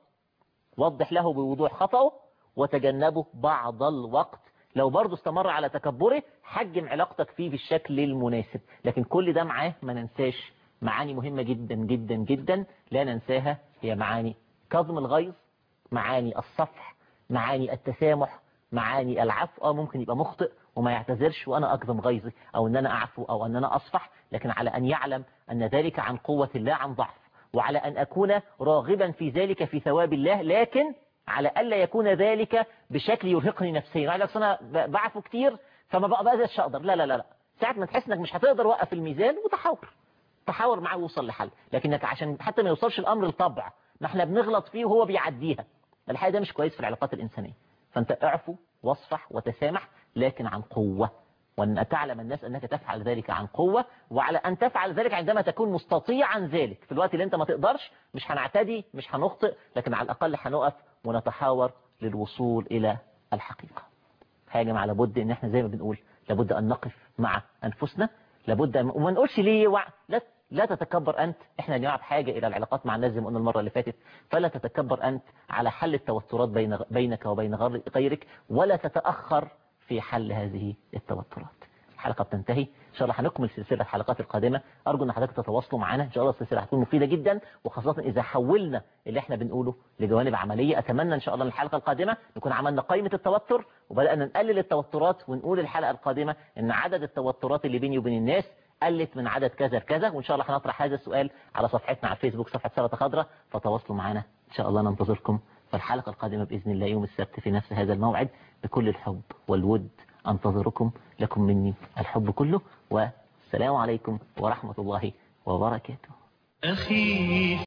وضح له بوضوح خطأه وتجنبه بعض الوقت لو برضه استمر على تكبره حجم علاقتك فيه بالشكل المناسب لكن كل ده معاه ما ننساش معاني مهمة جدا جدا جدا لا ننساها هي معاني كظم الغيظ معاني الصفح معاني التسامح معاني العفو اه ممكن يبقى مخطئ وما يعتذرش وانا اكظم غيظي او ان انا اعفو او ان انا اصفح لكن على ان يعلم ان ذلك عن قوة الله عن ضعف وعلى ان اكون راغبا في ذلك في ثواب الله لكن على الا يكون ذلك بشكل يرهقني نفسيا يعني لك انا بعفو كتير فما بقى بقى زي اقدر لا لا لا لا ساعة ما تحس انك مش هتقدر وقف الميزان وتحاور تحاور معاه ووصل لحل لكنك عشان حتى ما يوصلش الامر لطبع ما احنا بنغلط فيه وهو بيعديها الحقيقه ده مش كويس في العلاقات الانسانيه فانت اعفو واصفح وتسامح لكن عن قوة وأن تعلم الناس أنك تفعل ذلك عن قوة وعلى أن تفعل ذلك عندما تكون مستطيعا ذلك في الوقت اللي أنت ما تقدرش مش هنعتدي مش هنخطئ لكن على الأقل هنقف ونتحاور للوصول إلى الحقيقة حاجة مع لابد ان احنا زي ما بنقول لابد أن نقف مع أنفسنا لابد أن وما نقولش ليه وع... لا لا تتكبر أنت إحنا يا جماعة بحاجة إلى العلاقات مع الناس زي ما قلنا المرة اللي فاتت فلا تتكبر أنت على حل التوترات بين بينك وبين غير- غيرك ولا تتأخر في حل هذه التوترات الحلقة بتنتهي إن شاء الله هنكمل سلسلة الحلقات القادمة أرجو أن حضرتك تتواصلوا معنا إن شاء الله السلسلة هتكون مفيدة جدا وخاصة إذا حولنا اللي إحنا بنقوله لجوانب عملية أتمنى إن شاء الله من الحلقة القادمة نكون عملنا قائمة التوتر وبدأنا نقلل التوترات ونقول الحلقة القادمة إن عدد التوترات اللي بيني وبين الناس قلت من عدد كذا لكذا وإن شاء الله هنطرح هذا السؤال على صفحتنا على الفيسبوك صفحة سلطة خضراء فتواصلوا معنا إن شاء الله ننتظركم في الحلقة القادمة بإذن الله يوم السبت في نفس هذا الموعد بكل الحب والود أنتظركم لكم مني الحب كله والسلام عليكم ورحمة الله وبركاته أخي